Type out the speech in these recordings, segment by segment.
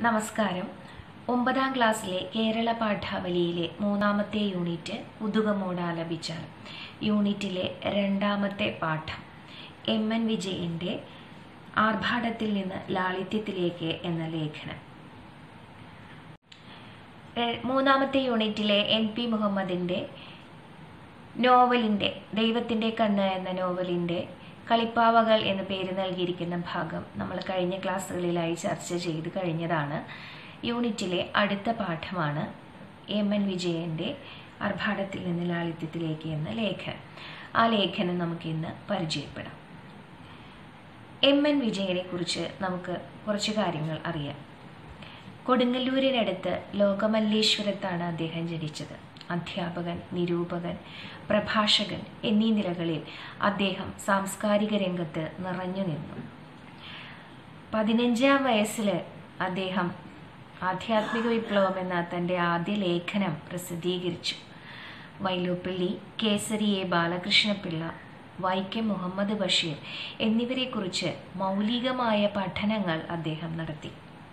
നമസ്കാരം ഒമ്പതാം ക്ലാസ്സിലെ കേരള പാഠാവലിയിലെ മൂന്നാമത്തെ യൂണിറ്റ് ഉതുകമോട് ആലപിച്ചാണ് യൂണിറ്റിലെ രണ്ടാമത്തെ പാഠം എം എൻ വിജയൻ്റെ ആർഭാടത്തിൽ നിന്ന് ലാളിത്യത്തിലേക്ക് എന്ന ലേഖനം രെ- മൂന്നാമത്തെ യൂണിറ്റിലെ എൻ പി മുഹമ്മദിൻ്റെ നോവലിൻ്റെ ദൈവത്തിൻ്റെ കണ്ണ് എന്ന നോവലിൻ്റെ കളിപ്പാവകൾ എന്ന് പേര് നൽകിയിരിക്കുന്ന ഭാഗം നമ്മൾ കഴിഞ്ഞ ക്ലാസ്സുകളിലായി ചർച്ച ചെയ്ത് കഴിഞ്ഞതാണ് യൂണിറ്റിലെ അടുത്ത പാഠമാണ് എം എൻ വിജയൻ്റെ ആർഭാടത്തിൽ നിന്ന് ലാളിത്യത്തിലേക്ക് എന്ന ലേഖനം ആ ലേഖനം നമുക്കിന്ന് പരിചയപ്പെടാം എം എൻ വിജയനെ കുറിച്ച് നമുക്ക് കുറച്ച് കാര്യങ്ങൾ അറിയാം കൊടുങ്ങല്ലൂരിനടുത്ത് ലോകമല്ലേശ്വരത്താണ് അദ്ദേഹം ജനിച്ചത് അധ്യാപകൻ നിരൂപകൻ പ്രഭാഷകൻ എന്നീ നിലകളിൽ അദ്ദേഹം സാംസ്കാരിക രംഗത്ത് നിറഞ്ഞു നിന്നു പതിനഞ്ചാം വയസ്സിൽ അദ്ദേഹം ആധ്യാത്മിക വിപ്ലവം എന്ന തൻ്റെ ആദ്യ ലേഖനം പ്രസിദ്ധീകരിച്ചു വൈലോപ്പിള്ളി കേസരി എ ബാലകൃഷ്ണപിള്ള വൈക്കം മുഹമ്മദ് ബഷീർ എന്നിവരെക്കുറിച്ച് മൗലികമായ പഠനങ്ങൾ അദ്ദേഹം നടത്തി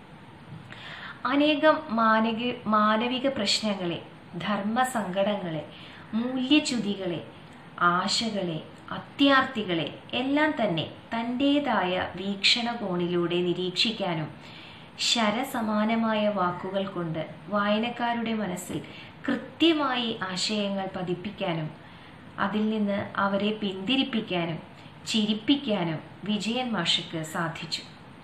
അനേകം മാനവി മാനവിക പ്രശ്നങ്ങളെ ധർമ്മസങ്കടങ്ങളെ മൂല്യച്യുതികളെ ആശകളെ അത്യാർത്ഥികളെ എല്ലാം തന്നെ തൻ്റേതായ വീക്ഷണകോണിലൂടെ നിരീക്ഷിക്കാനും ശരസമാനമായ വാക്കുകൾ കൊണ്ട് വായനക്കാരുടെ മനസ്സിൽ കൃത്യമായി ആശയങ്ങൾ പതിപ്പിക്കാനും അതിൽ നിന്ന് അവരെ പിന്തിരിപ്പിക്കാനും ചിരിപ്പിക്കാനും വിജയൻ മാഷയ്ക്ക് സാധിച്ചു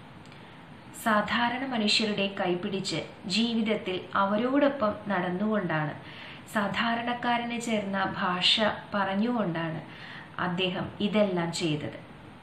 സാധാരണ മനുഷ്യരുടെ കൈപിടിച്ച് ജീവിതത്തിൽ അവരോടൊപ്പം നടന്നുകൊണ്ടാണ് സാധാരണക്കാരന് ചേർന്ന ഭാഷ പറഞ്ഞുകൊണ്ടാണ് അദ്ദേഹം ഇതെല്ലാം ചെയ്തത്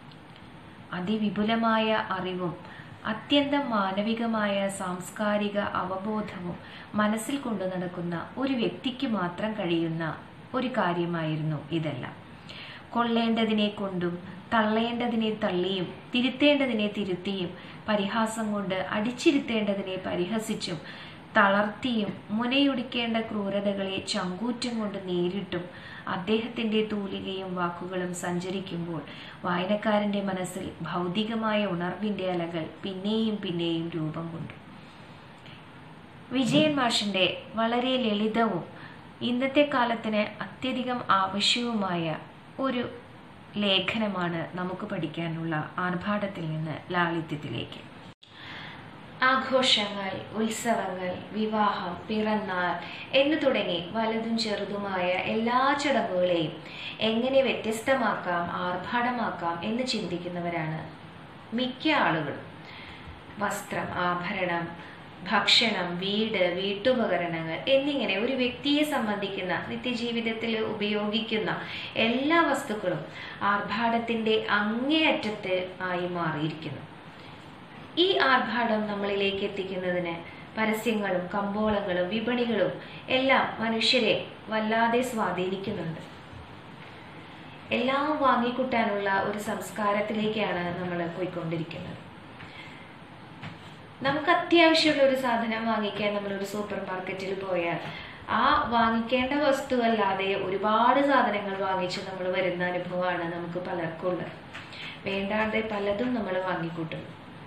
അതിവിപുലമായ അറിവും അത്യന്തം മാനവികമായ സാംസ്കാരിക അവബോധവും മനസ്സിൽ കൊണ്ടു നടക്കുന്ന ഒരു വ്യക്തിക്ക് മാത്രം കഴിയുന്ന ഒരു കാര്യമായിരുന്നു ഇതെല്ലാം കൊള്ളേണ്ടതിനെ കൊണ്ടും തള്ളേണ്ടതിനെ തള്ളിയും തിരുത്തേണ്ടതിനെ തിരുത്തിയും പരിഹാസം കൊണ്ട് അടിച്ചിരുത്തേണ്ടതിനെ പരിഹസിച്ചും തളർത്തിയും മുനയൊടിക്കേണ്ട ക്രൂരതകളെ ചങ്കൂറ്റം കൊണ്ട് നേരിട്ടും അദ്ദേഹത്തിൻ്റെ തൂലികയും വാക്കുകളും സഞ്ചരിക്കുമ്പോൾ വായനക്കാരൻ്റെ മനസ്സിൽ ഭൗതികമായ ഉണർവിൻ്റെ അലകൾ പിന്നെയും പിന്നെയും രൂപം കൊണ്ടു വിജയൻ മാഷിൻ്റെ വളരെ ലളിതവും ഇന്നത്തെ കാലത്തിന് അത്യധികം ആവശ്യവുമായ ഒരു ലേഖനമാണ് നമുക്ക് പഠിക്കാനുള്ള ആർഭാടത്തിൽ നിന്ന് ലാളിത്യത്തിലേക്ക് ആഘോഷങ്ങൾ ഉത്സവങ്ങൾ വിവാഹം പിറന്നാൾ എന്നു തുടങ്ങി വലുതും ചെറുതുമായ എല്ലാ ചടങ്ങുകളെയും എങ്ങനെ വ്യത്യസ്തമാക്കാം ആർഭാടമാക്കാം എന്ന് ചിന്തിക്കുന്നവരാണ് മിക്ക ആളുകളും വസ്ത്രം ആഭരണം ഭക്ഷണം വീട് വീട്ടുപകരണങ്ങൾ എന്നിങ്ങനെ ഒരു വ്യക്തിയെ സംബന്ധിക്കുന്ന നിത്യജീവിതത്തിൽ ഉപയോഗിക്കുന്ന എല്ലാ വസ്തുക്കളും ആർഭാടത്തിൻ്റെ അങ്ങേയറ്റത്ത് ആയി മാറിയിരിക്കുന്നു ഈ ആർഭാടം നമ്മളിലേക്ക് എത്തിക്കുന്നതിന് പരസ്യങ്ങളും കമ്പോളങ്ങളും വിപണികളും എല്ലാം മനുഷ്യരെ വല്ലാതെ സ്വാധീനിക്കുന്നുണ്ട് എല്ലാം വാങ്ങിക്കൂട്ടാനുള്ള ഒരു സംസ്കാരത്തിലേക്കാണ് നമ്മൾ പോയിക്കൊണ്ടിരിക്കുന്നത് നമുക്ക് അത്യാവശ്യമുള്ള ഒരു സാധനം വാങ്ങിക്കാൻ നമ്മളൊരു സൂപ്പർ മാർക്കറ്റിൽ പോയാൽ ആ വാങ്ങിക്കേണ്ട വസ്തു അല്ലാതെ ഒരുപാട് സാധനങ്ങൾ വാങ്ങിച്ച് നമ്മൾ വരുന്ന അനുഭവമാണ് നമുക്ക് പലർക്കും ഉള്ളത് വേണ്ടാതെ പലതും നമ്മൾ വാങ്ങിക്കൂട്ടുന്നു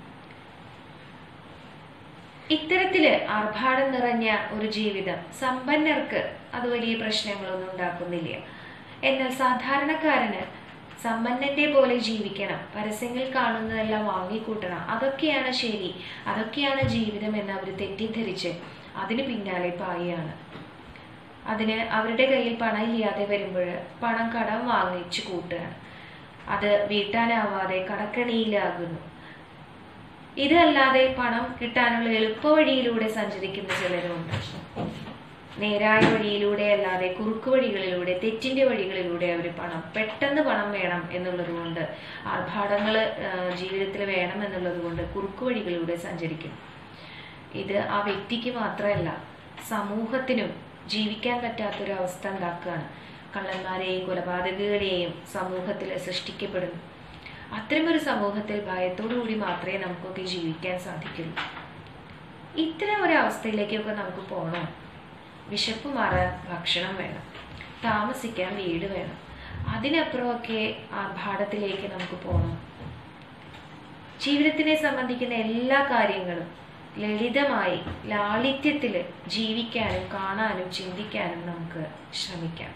ഇത്തരത്തില് ആർഭാടം നിറഞ്ഞ ഒരു ജീവിതം സമ്പന്നർക്ക് അത് വലിയ പ്രശ്നങ്ങളൊന്നും ഉണ്ടാക്കുന്നില്ല എന്നാൽ സാധാരണക്കാരന് സമ്പന്നന്റെ പോലെ ജീവിക്കണം പരസ്യങ്ങൾ കാണുന്നതെല്ലാം വാങ്ങിക്കൂട്ടണം അതൊക്കെയാണ് ശരി അതൊക്കെയാണ് ജീവിതം എന്ന് അവർ തെറ്റിദ്ധരിച്ച് അതിന് പിന്നാലെ പായാണ് അതിന് അവരുടെ കയ്യിൽ പണം ഇല്ലാതെ വരുമ്പോൾ പണം കടം വാങ്ങിച്ചു കൂട്ടുകയാണ് അത് വീട്ടാനാവാതെ കടക്കണിയിലാകുന്നു ഇതല്ലാതെ പണം കിട്ടാനുള്ള എളുപ്പവഴിയിലൂടെ സഞ്ചരിക്കുന്ന ചിലരുമുണ്ട് നേരായ വഴിയിലൂടെ അല്ലാതെ കുറുക്കു വഴികളിലൂടെ തെറ്റിന്റെ വഴികളിലൂടെ അവർ പണം പെട്ടെന്ന് പണം വേണം എന്നുള്ളത് കൊണ്ട് ആർഭാടങ്ങൾ ജീവിതത്തിൽ വേണം എന്നുള്ളത് കൊണ്ട് കുറുക്കു വഴികളിലൂടെ സഞ്ചരിക്കുന്നു ഇത് ആ വ്യക്തിക്ക് മാത്രമല്ല സമൂഹത്തിനും ജീവിക്കാൻ പറ്റാത്തൊരു അവസ്ഥ ഉണ്ടാക്കുകയാണ് കള്ളന്മാരെയും കൊലപാതകങ്ങളെയും സമൂഹത്തിൽ സൃഷ്ടിക്കപ്പെടുന്നു അത്തരമൊരു സമൂഹത്തിൽ ഭയത്തോടുകൂടി മാത്രമേ നമുക്കൊക്കെ ജീവിക്കാൻ സാധിക്കുള്ളൂ ഇത്തരം ഒരു അവസ്ഥയിലേക്കൊക്കെ നമുക്ക് പോകണോ വിശപ്പ് മാറാൻ ഭക്ഷണം വേണം താമസിക്കാൻ വീട് വേണം അതിനപ്പുറമൊക്കെ ആർഭാടത്തിലേക്ക് നമുക്ക് പോകണം ജീവിതത്തിനെ സംബന്ധിക്കുന്ന എല്ലാ കാര്യങ്ങളും ലളിതമായി ലാളിത്യത്തിൽ ജീവിക്കാനും കാണാനും ചിന്തിക്കാനും നമുക്ക് ശ്രമിക്കാം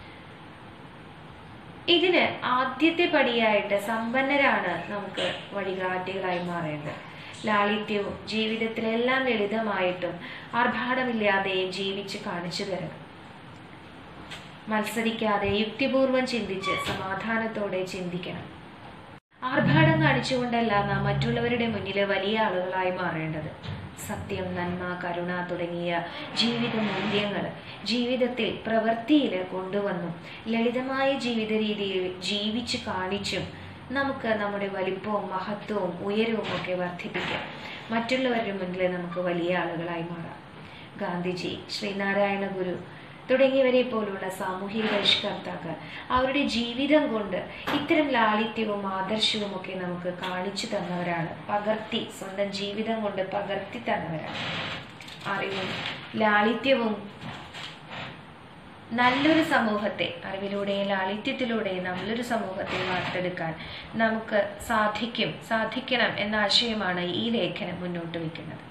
ഇതിന് ആദ്യത്തെ പടിയായിട്ട് സമ്പന്നരാണ് നമുക്ക് വഴികാട്ടികളായി മാറേണ്ടത് ലാളിത്യവും ജീവിതത്തിലെല്ലാം ലളിതമായിട്ടും ആർഭാടമില്ലാതെയും ജീവിച്ച് കാണിച്ചു തരണം മത്സരിക്കാതെ യുക്തിപൂർവം ചിന്തിച്ച് സമാധാനത്തോടെ ചിന്തിക്കണം ആർഭാടം കാണിച്ചുകൊണ്ടല്ല നാം മറ്റുള്ളവരുടെ മുന്നിൽ വലിയ ആളുകളായി മാറേണ്ടത് സത്യം നന്മ കരുണ തുടങ്ങിയ ജീവിത മൂല്യങ്ങൾ ജീവിതത്തിൽ പ്രവൃത്തിയിൽ കൊണ്ടുവന്നും ലളിതമായ ജീവിത രീതിയിൽ ജീവിച്ച് കാണിച്ചും നമുക്ക് നമ്മുടെ വലിപ്പവും മഹത്വവും ഉയരവും ഒക്കെ വർദ്ധിപ്പിക്കാം മറ്റുള്ളവരുടെ മുന്നിൽ നമുക്ക് വലിയ ആളുകളായി മാറാം ഗാന്ധിജി ശ്രീനാരായണ ഗുരു തുടങ്ങിയവരെ പോലുള്ള സാമൂഹിക പരിഷ്കർത്താക്കൾ അവരുടെ ജീവിതം കൊണ്ട് ഇത്തരം ലാളിത്യവും ആദർശവും ഒക്കെ നമുക്ക് കാണിച്ചു തന്നവരാണ് പകർത്തി സ്വന്തം ജീവിതം കൊണ്ട് പകർത്തി തന്നവരാണ് അറിവും ലാളിത്യവും നല്ലൊരു സമൂഹത്തെ അറിവിലൂടെയും ലാളിത്യത്തിലൂടെയും നല്ലൊരു സമൂഹത്തെ വാർത്തെടുക്കാൻ നമുക്ക് സാധിക്കും സാധിക്കണം എന്ന ആശയമാണ് ഈ ലേഖനം മുന്നോട്ട് വയ്ക്കുന്നത്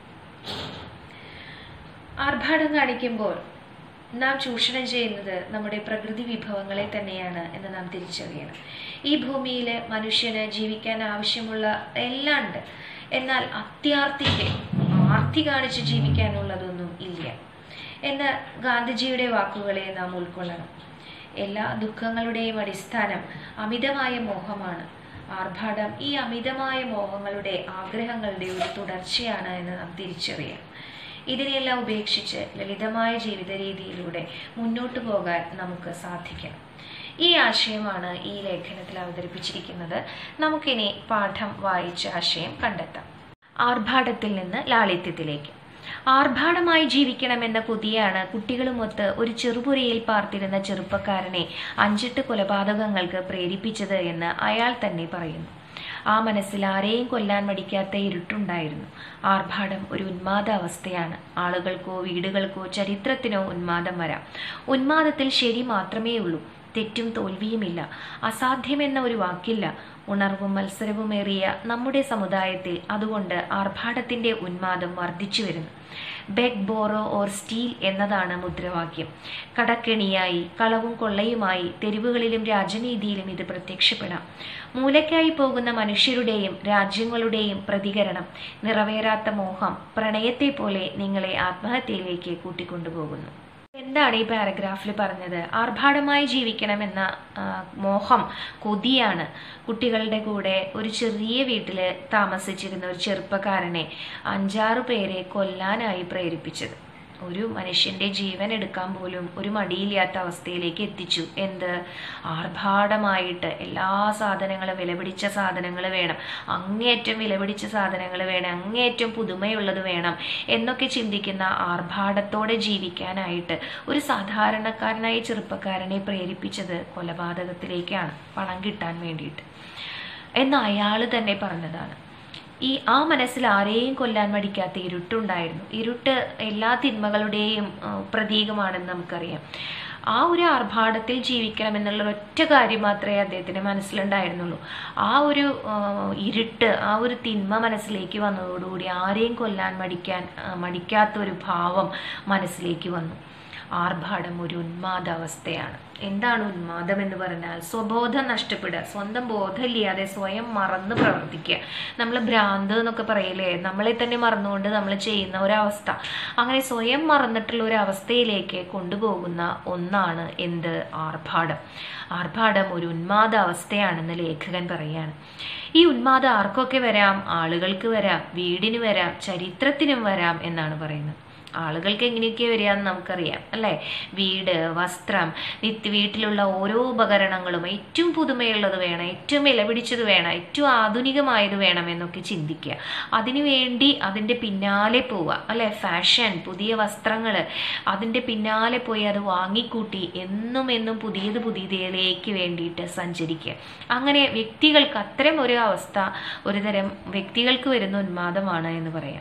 ആർഭാടം കാണിക്കുമ്പോൾ നാം ചൂഷണം ചെയ്യുന്നത് നമ്മുടെ പ്രകൃതി വിഭവങ്ങളെ തന്നെയാണ് എന്ന് നാം തിരിച്ചറിയണം ഈ ഭൂമിയിൽ മനുഷ്യന് ജീവിക്കാൻ ആവശ്യമുള്ള എല്ലാം ഉണ്ട് എന്നാൽ അത്യാർത്തിക്ക് ആർത്തി കാണിച്ച് ജീവിക്കാനുള്ളതൊന്നും ഇല്ല എന്ന ഗാന്ധിജിയുടെ വാക്കുകളെ നാം ഉൾക്കൊള്ളണം എല്ലാ ദുഃഖങ്ങളുടെയും അടിസ്ഥാനം അമിതമായ മോഹമാണ് ആർഭാടം ഈ അമിതമായ മോഹങ്ങളുടെ ആഗ്രഹങ്ങളുടെ ഒരു തുടർച്ചയാണ് എന്ന് നാം തിരിച്ചറിയാം ഇതിനെയെല്ലാം ഉപേക്ഷിച്ച് ലളിതമായ ജീവിത രീതിയിലൂടെ മുന്നോട്ട് പോകാൻ നമുക്ക് സാധിക്കണം ഈ ആശയമാണ് ഈ ലേഖനത്തിൽ അവതരിപ്പിച്ചിരിക്കുന്നത് നമുക്കിനി പാഠം വായിച്ച ആശയം കണ്ടെത്താം ആർഭാടത്തിൽ നിന്ന് ലാളിത്യത്തിലേക്ക് ആർഭാടമായി ജീവിക്കണമെന്ന കൊതിയാണ് കുട്ടികളുമൊത്ത് ഒരു ചെറുപുരയിൽ പാർത്തിരുന്ന ചെറുപ്പക്കാരനെ അഞ്ചെട്ട് കൊലപാതകങ്ങൾക്ക് പ്രേരിപ്പിച്ചത് എന്ന് അയാൾ തന്നെ പറയുന്നു ആ മനസ്സിൽ ആരെയും കൊല്ലാൻ മടിക്കാത്ത ഇരുട്ടുണ്ടായിരുന്നു ആർഭാടം ഒരു ഉന്മാദ അവസ്ഥയാണ് ആളുകൾക്കോ വീടുകൾക്കോ ചരിത്രത്തിനോ ഉന്മാദം വരാം ഉന്മാദത്തിൽ ശരി മാത്രമേ ഉള്ളൂ തെറ്റും തോൽവിയുമില്ല അസാധ്യമെന്ന ഒരു വാക്കില്ല ഉണർവും മത്സരവുമേറിയ നമ്മുടെ സമുദായത്തിൽ അതുകൊണ്ട് ആർഭാടത്തിന്റെ ഉന്മാദം വർദ്ധിച്ചു വരുന്നു ബെഗ് ബോറോ ഓർ സ്റ്റീൽ എന്നതാണ് മുദ്രാവാക്യം കടക്കെണിയായി കളവും കൊള്ളയുമായി തെരുവുകളിലും രാജനീതിയിലും ഇത് പ്രത്യക്ഷപ്പെടാം മൂലയ്ക്കായി പോകുന്ന മനുഷ്യരുടെയും രാജ്യങ്ങളുടെയും പ്രതികരണം നിറവേറാത്ത മോഹം പ്രണയത്തെ പോലെ നിങ്ങളെ ആത്മഹത്യയിലേക്ക് കൂട്ടിക്കൊണ്ടുപോകുന്നു എന്താണ് ഈ പാരഗ്രാഫിൽ പറഞ്ഞത് ആർഭാടമായി ജീവിക്കണമെന്ന മോഹം കൊതിയാണ് കുട്ടികളുടെ കൂടെ ഒരു ചെറിയ വീട്ടിൽ താമസിച്ചിരുന്ന ഒരു ചെറുപ്പക്കാരനെ അഞ്ചാറ് പേരെ കൊല്ലാനായി പ്രേരിപ്പിച്ചത് ഒരു മനുഷ്യന്റെ ജീവൻ എടുക്കാൻ പോലും ഒരു മടിയില്ലാത്ത അവസ്ഥയിലേക്ക് എത്തിച്ചു എന്ത് ആർഭാടമായിട്ട് എല്ലാ സാധനങ്ങളും വിലപിടിച്ച സാധനങ്ങൾ വേണം അങ്ങേയറ്റം വിലപിടിച്ച സാധനങ്ങൾ വേണം അങ്ങേയറ്റം പുതുമയുള്ളത് വേണം എന്നൊക്കെ ചിന്തിക്കുന്ന ആർഭാടത്തോടെ ജീവിക്കാനായിട്ട് ഒരു സാധാരണക്കാരനായ ചെറുപ്പക്കാരനെ പ്രേരിപ്പിച്ചത് കൊലപാതകത്തിലേക്കാണ് പണം കിട്ടാൻ വേണ്ടിയിട്ട് എന്ന് അയാൾ തന്നെ പറഞ്ഞതാണ് ഈ ആ മനസ്സിൽ ആരെയും കൊല്ലാൻ മടിക്കാത്ത ഇരുട്ടുണ്ടായിരുന്നു ഇരുട്ട് എല്ലാ തിന്മകളുടെയും പ്രതീകമാണെന്ന് നമുക്കറിയാം ആ ഒരു ആർഭാടത്തിൽ ജീവിക്കണം എന്നുള്ള ഒറ്റ കാര്യം മാത്രമേ അദ്ദേഹത്തിന് മനസ്സിലുണ്ടായിരുന്നുള്ളൂ ആ ഒരു ഇരുട്ട് ആ ഒരു തിന്മ മനസ്സിലേക്ക് വന്നതോടുകൂടി ആരെയും കൊല്ലാൻ മടിക്കാൻ മടിക്കാത്ത ഒരു ഭാവം മനസ്സിലേക്ക് വന്നു ആർഭാടം ഒരു ഉന്മാദാവസ്ഥയാണ് എന്താണ് ഉന്മാദം എന്ന് പറഞ്ഞാൽ സ്വബോധം നഷ്ടപ്പെടുക സ്വന്തം ബോധമില്ലാതെ സ്വയം മറന്ന് പ്രവർത്തിക്കുക നമ്മൾ ഭ്രാന്ത് എന്നൊക്കെ പറയില്ലേ നമ്മളെ തന്നെ മറന്നുകൊണ്ട് നമ്മൾ ചെയ്യുന്ന ഒരവസ്ഥ അങ്ങനെ സ്വയം മറന്നിട്ടുള്ള ഒരു അവസ്ഥയിലേക്ക് കൊണ്ടുപോകുന്ന ഒന്നാണ് എന്ത് ആർഭാടം ആർഭാടം ഒരു ഉന്മാദ അവസ്ഥയാണെന്ന് ലേഖകൻ പറയാണ് ഈ ഉന്മാദം ആർക്കൊക്കെ വരാം ആളുകൾക്ക് വരാം വീടിന് വരാം ചരിത്രത്തിനും വരാം എന്നാണ് പറയുന്നത് ആളുകൾക്ക് എങ്ങനെയൊക്കെ വരികയെന്ന് നമുക്കറിയാം അല്ലേ വീട് വസ്ത്രം നിത്യ വീട്ടിലുള്ള ഓരോ ഉപകരണങ്ങളും ഏറ്റവും പുതുമയുള്ളത് വേണം ഏറ്റവും വിലപിടിച്ചത് വേണം ഏറ്റവും ആധുനികമായത് വേണം എന്നൊക്കെ ചിന്തിക്കുക അതിനുവേണ്ടി അതിൻ്റെ പിന്നാലെ പോവുക അല്ലേ ഫാഷൻ പുതിയ വസ്ത്രങ്ങൾ അതിൻ്റെ പിന്നാലെ പോയി അത് വാങ്ങിക്കൂട്ടി എന്നും എന്നും പുതിയത് പുതിയതിലേക്ക് വേണ്ടിയിട്ട് സഞ്ചരിക്കുക അങ്ങനെ വ്യക്തികൾക്ക് അത്തരം ഒരു അവസ്ഥ ഒരുതരം വ്യക്തികൾക്ക് വരുന്ന ഉന്മാദമാണ് എന്ന് പറയാം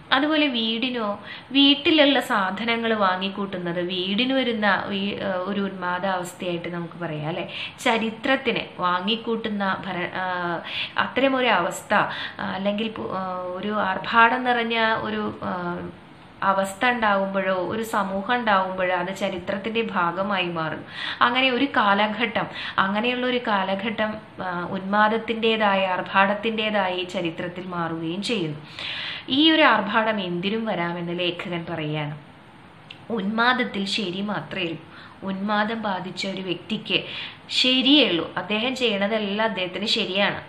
അതുപോലെ വീടിനോ വീട്ടിലുള്ള സാധനങ്ങൾ വാങ്ങിക്കൂട്ടുന്നത് വീടിന് വരുന്ന വീ- ഏഹ് ഒരു ഉന്മാദാവസ്ഥയായിട്ട് നമുക്ക് പറയാം അല്ലെ ചരിത്രത്തിന് വാങ്ങിക്കൂട്ടുന്ന ഭര ആഹ് അത്തരമൊരു അവസ്ഥ ആഹ് അല്ലെങ്കിൽ പു- ആഹ് ഒരു ആർഭാടം നിറഞ്ഞ ഒരു ആഹ് അവസ്ഥ ഉണ്ടാവുമ്പോഴോ ഒരു സമൂഹം ഉണ്ടാവുമ്പോഴോ അത് ചരിത്രത്തിന്റെ ഭാഗമായി മാറും അങ്ങനെ ഒരു കാലഘട്ടം അങ്ങനെയുള്ള ഒരു കാലഘട്ടം ആ, ഉന്മാദത്തിൻ്റെതായ ആർഭാടത്തിൻ്റെതായി ചരിത്രത്തിൽ മാറുകയും ചെയ്യുന്നു ഈ ഒരു ആർഭാടം എന്തിനും വരാമെന്ന് ലേഖകൻ പറയുകയാണ് ഉന്മാദത്തിൽ ശരി മാത്രമേ ഉള്ളൂ ഉന്മാദം ബാധിച്ച ഒരു വ്യക്തിക്ക് ശരിയേ ഉള്ളൂ അദ്ദേഹം ചെയ്യണതെല്ലാം അദ്ദേഹത്തിന് ശരിയാണ്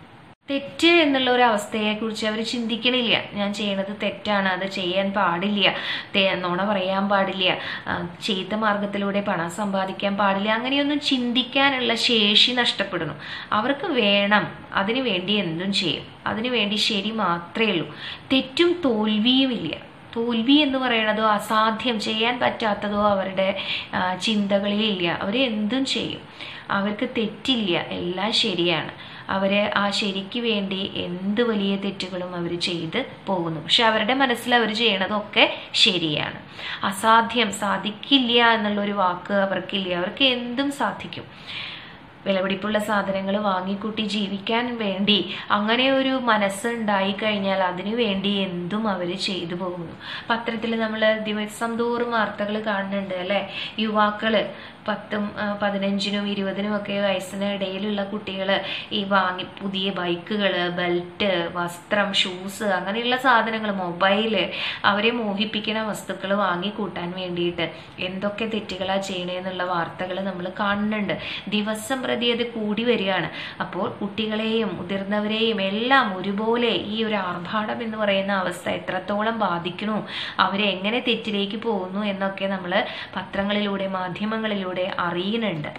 തെറ്റ് എന്നുള്ള ഒരു അവസ്ഥയെക്കുറിച്ച് അവർ ചിന്തിക്കണില്ല ഞാൻ ചെയ്യണത് തെറ്റാണ് അത് ചെയ്യാൻ പാടില്ല തേ- നുണ പറയാൻ പാടില്ല ആ, ചീത്ത മാർഗത്തിലൂടെ പണം സമ്പാദിക്കാൻ പാടില്ല അങ്ങനെയൊന്നും ചിന്തിക്കാനുള്ള ശേഷി നഷ്ടപ്പെടുന്നു അവർക്ക് വേണം അതിനു വേണ്ടി എന്തും ചെയ്യും അതിനു വേണ്ടി ശരി മാത്രമേ ഉള്ളൂ തെറ്റും തോൽവിയുമില്ല തോൽവി എന്ന് പറയുന്നതോ അസാധ്യം ചെയ്യാൻ പറ്റാത്തതോ അവരുടെ ആ, ചിന്തകളിലില്ല അവർ എന്തും ചെയ്യും അവർക്ക് തെറ്റില്ല എല്ലാം ശരിയാണ് അവർ ആ ശരിക്ക് വേണ്ടി എന്ത് വലിയ തെറ്റുകളും അവർ ചെയ്ത് പോകുന്നു പക്ഷെ അവരുടെ മനസ്സിൽ അവർ ചെയ്യണതൊക്കെ ശരിയാണ് അസാധ്യം സാധിക്കില്ല എന്നുള്ളൊരു വാക്ക് അവർക്കില്ല അവർക്ക് എന്തും സാധിക്കും വിലപിടിപ്പുള്ള സാധനങ്ങൾ വാങ്ങിക്കൂട്ടി ജീവിക്കാൻ വേണ്ടി അങ്ങനെ ഒരു മനസ്സ് ഉണ്ടായി കഴിഞ്ഞാൽ അതിനു വേണ്ടി എന്തും അവർ ചെയ്തു പോകുന്നു പത്രത്തിൽ നമ്മൾ ദിവസം തോറും വാർത്തകൾ കാണുന്നുണ്ട് അല്ലെ യുവാക്കള് പത്തും ആ, പതിനഞ്ചിനും ഇരുപതിനും ഒക്കെ വയസ്സിന് ഇടയിലുള്ള കുട്ടികൾ ഈ വാങ്ങി പുതിയ ബൈക്കുകൾ ബെൽറ്റ് വസ്ത്രം ഷൂസ് അങ്ങനെയുള്ള സാധനങ്ങൾ മൊബൈല് അവരെ മോഹിപ്പിക്കുന്ന വസ്തുക്കൾ വാങ്ങിക്കൂട്ടാൻ വേണ്ടിയിട്ട് എന്തൊക്കെ തെറ്റുകളാണ് ചെയ്യണേന്നുള്ള വാർത്തകൾ നമ്മൾ കാണുന്നുണ്ട് ദിവസം പ്രതി അത് കൂടി വരികയാണ് അപ്പോൾ കുട്ടികളെയും മുതിർന്നവരെയും എല്ലാം ഒരുപോലെ ഈ ഒരു ആർഭാടം എന്ന് പറയുന്ന അവസ്ഥ എത്രത്തോളം ബാധിക്കണു അവരെ എങ്ങനെ തെറ്റിലേക്ക് പോകുന്നു എന്നൊക്കെ നമ്മൾ പത്രങ്ങളിലൂടെ മാധ്യമങ്ങളിലൂടെ അറിയുന്നുണ്ട്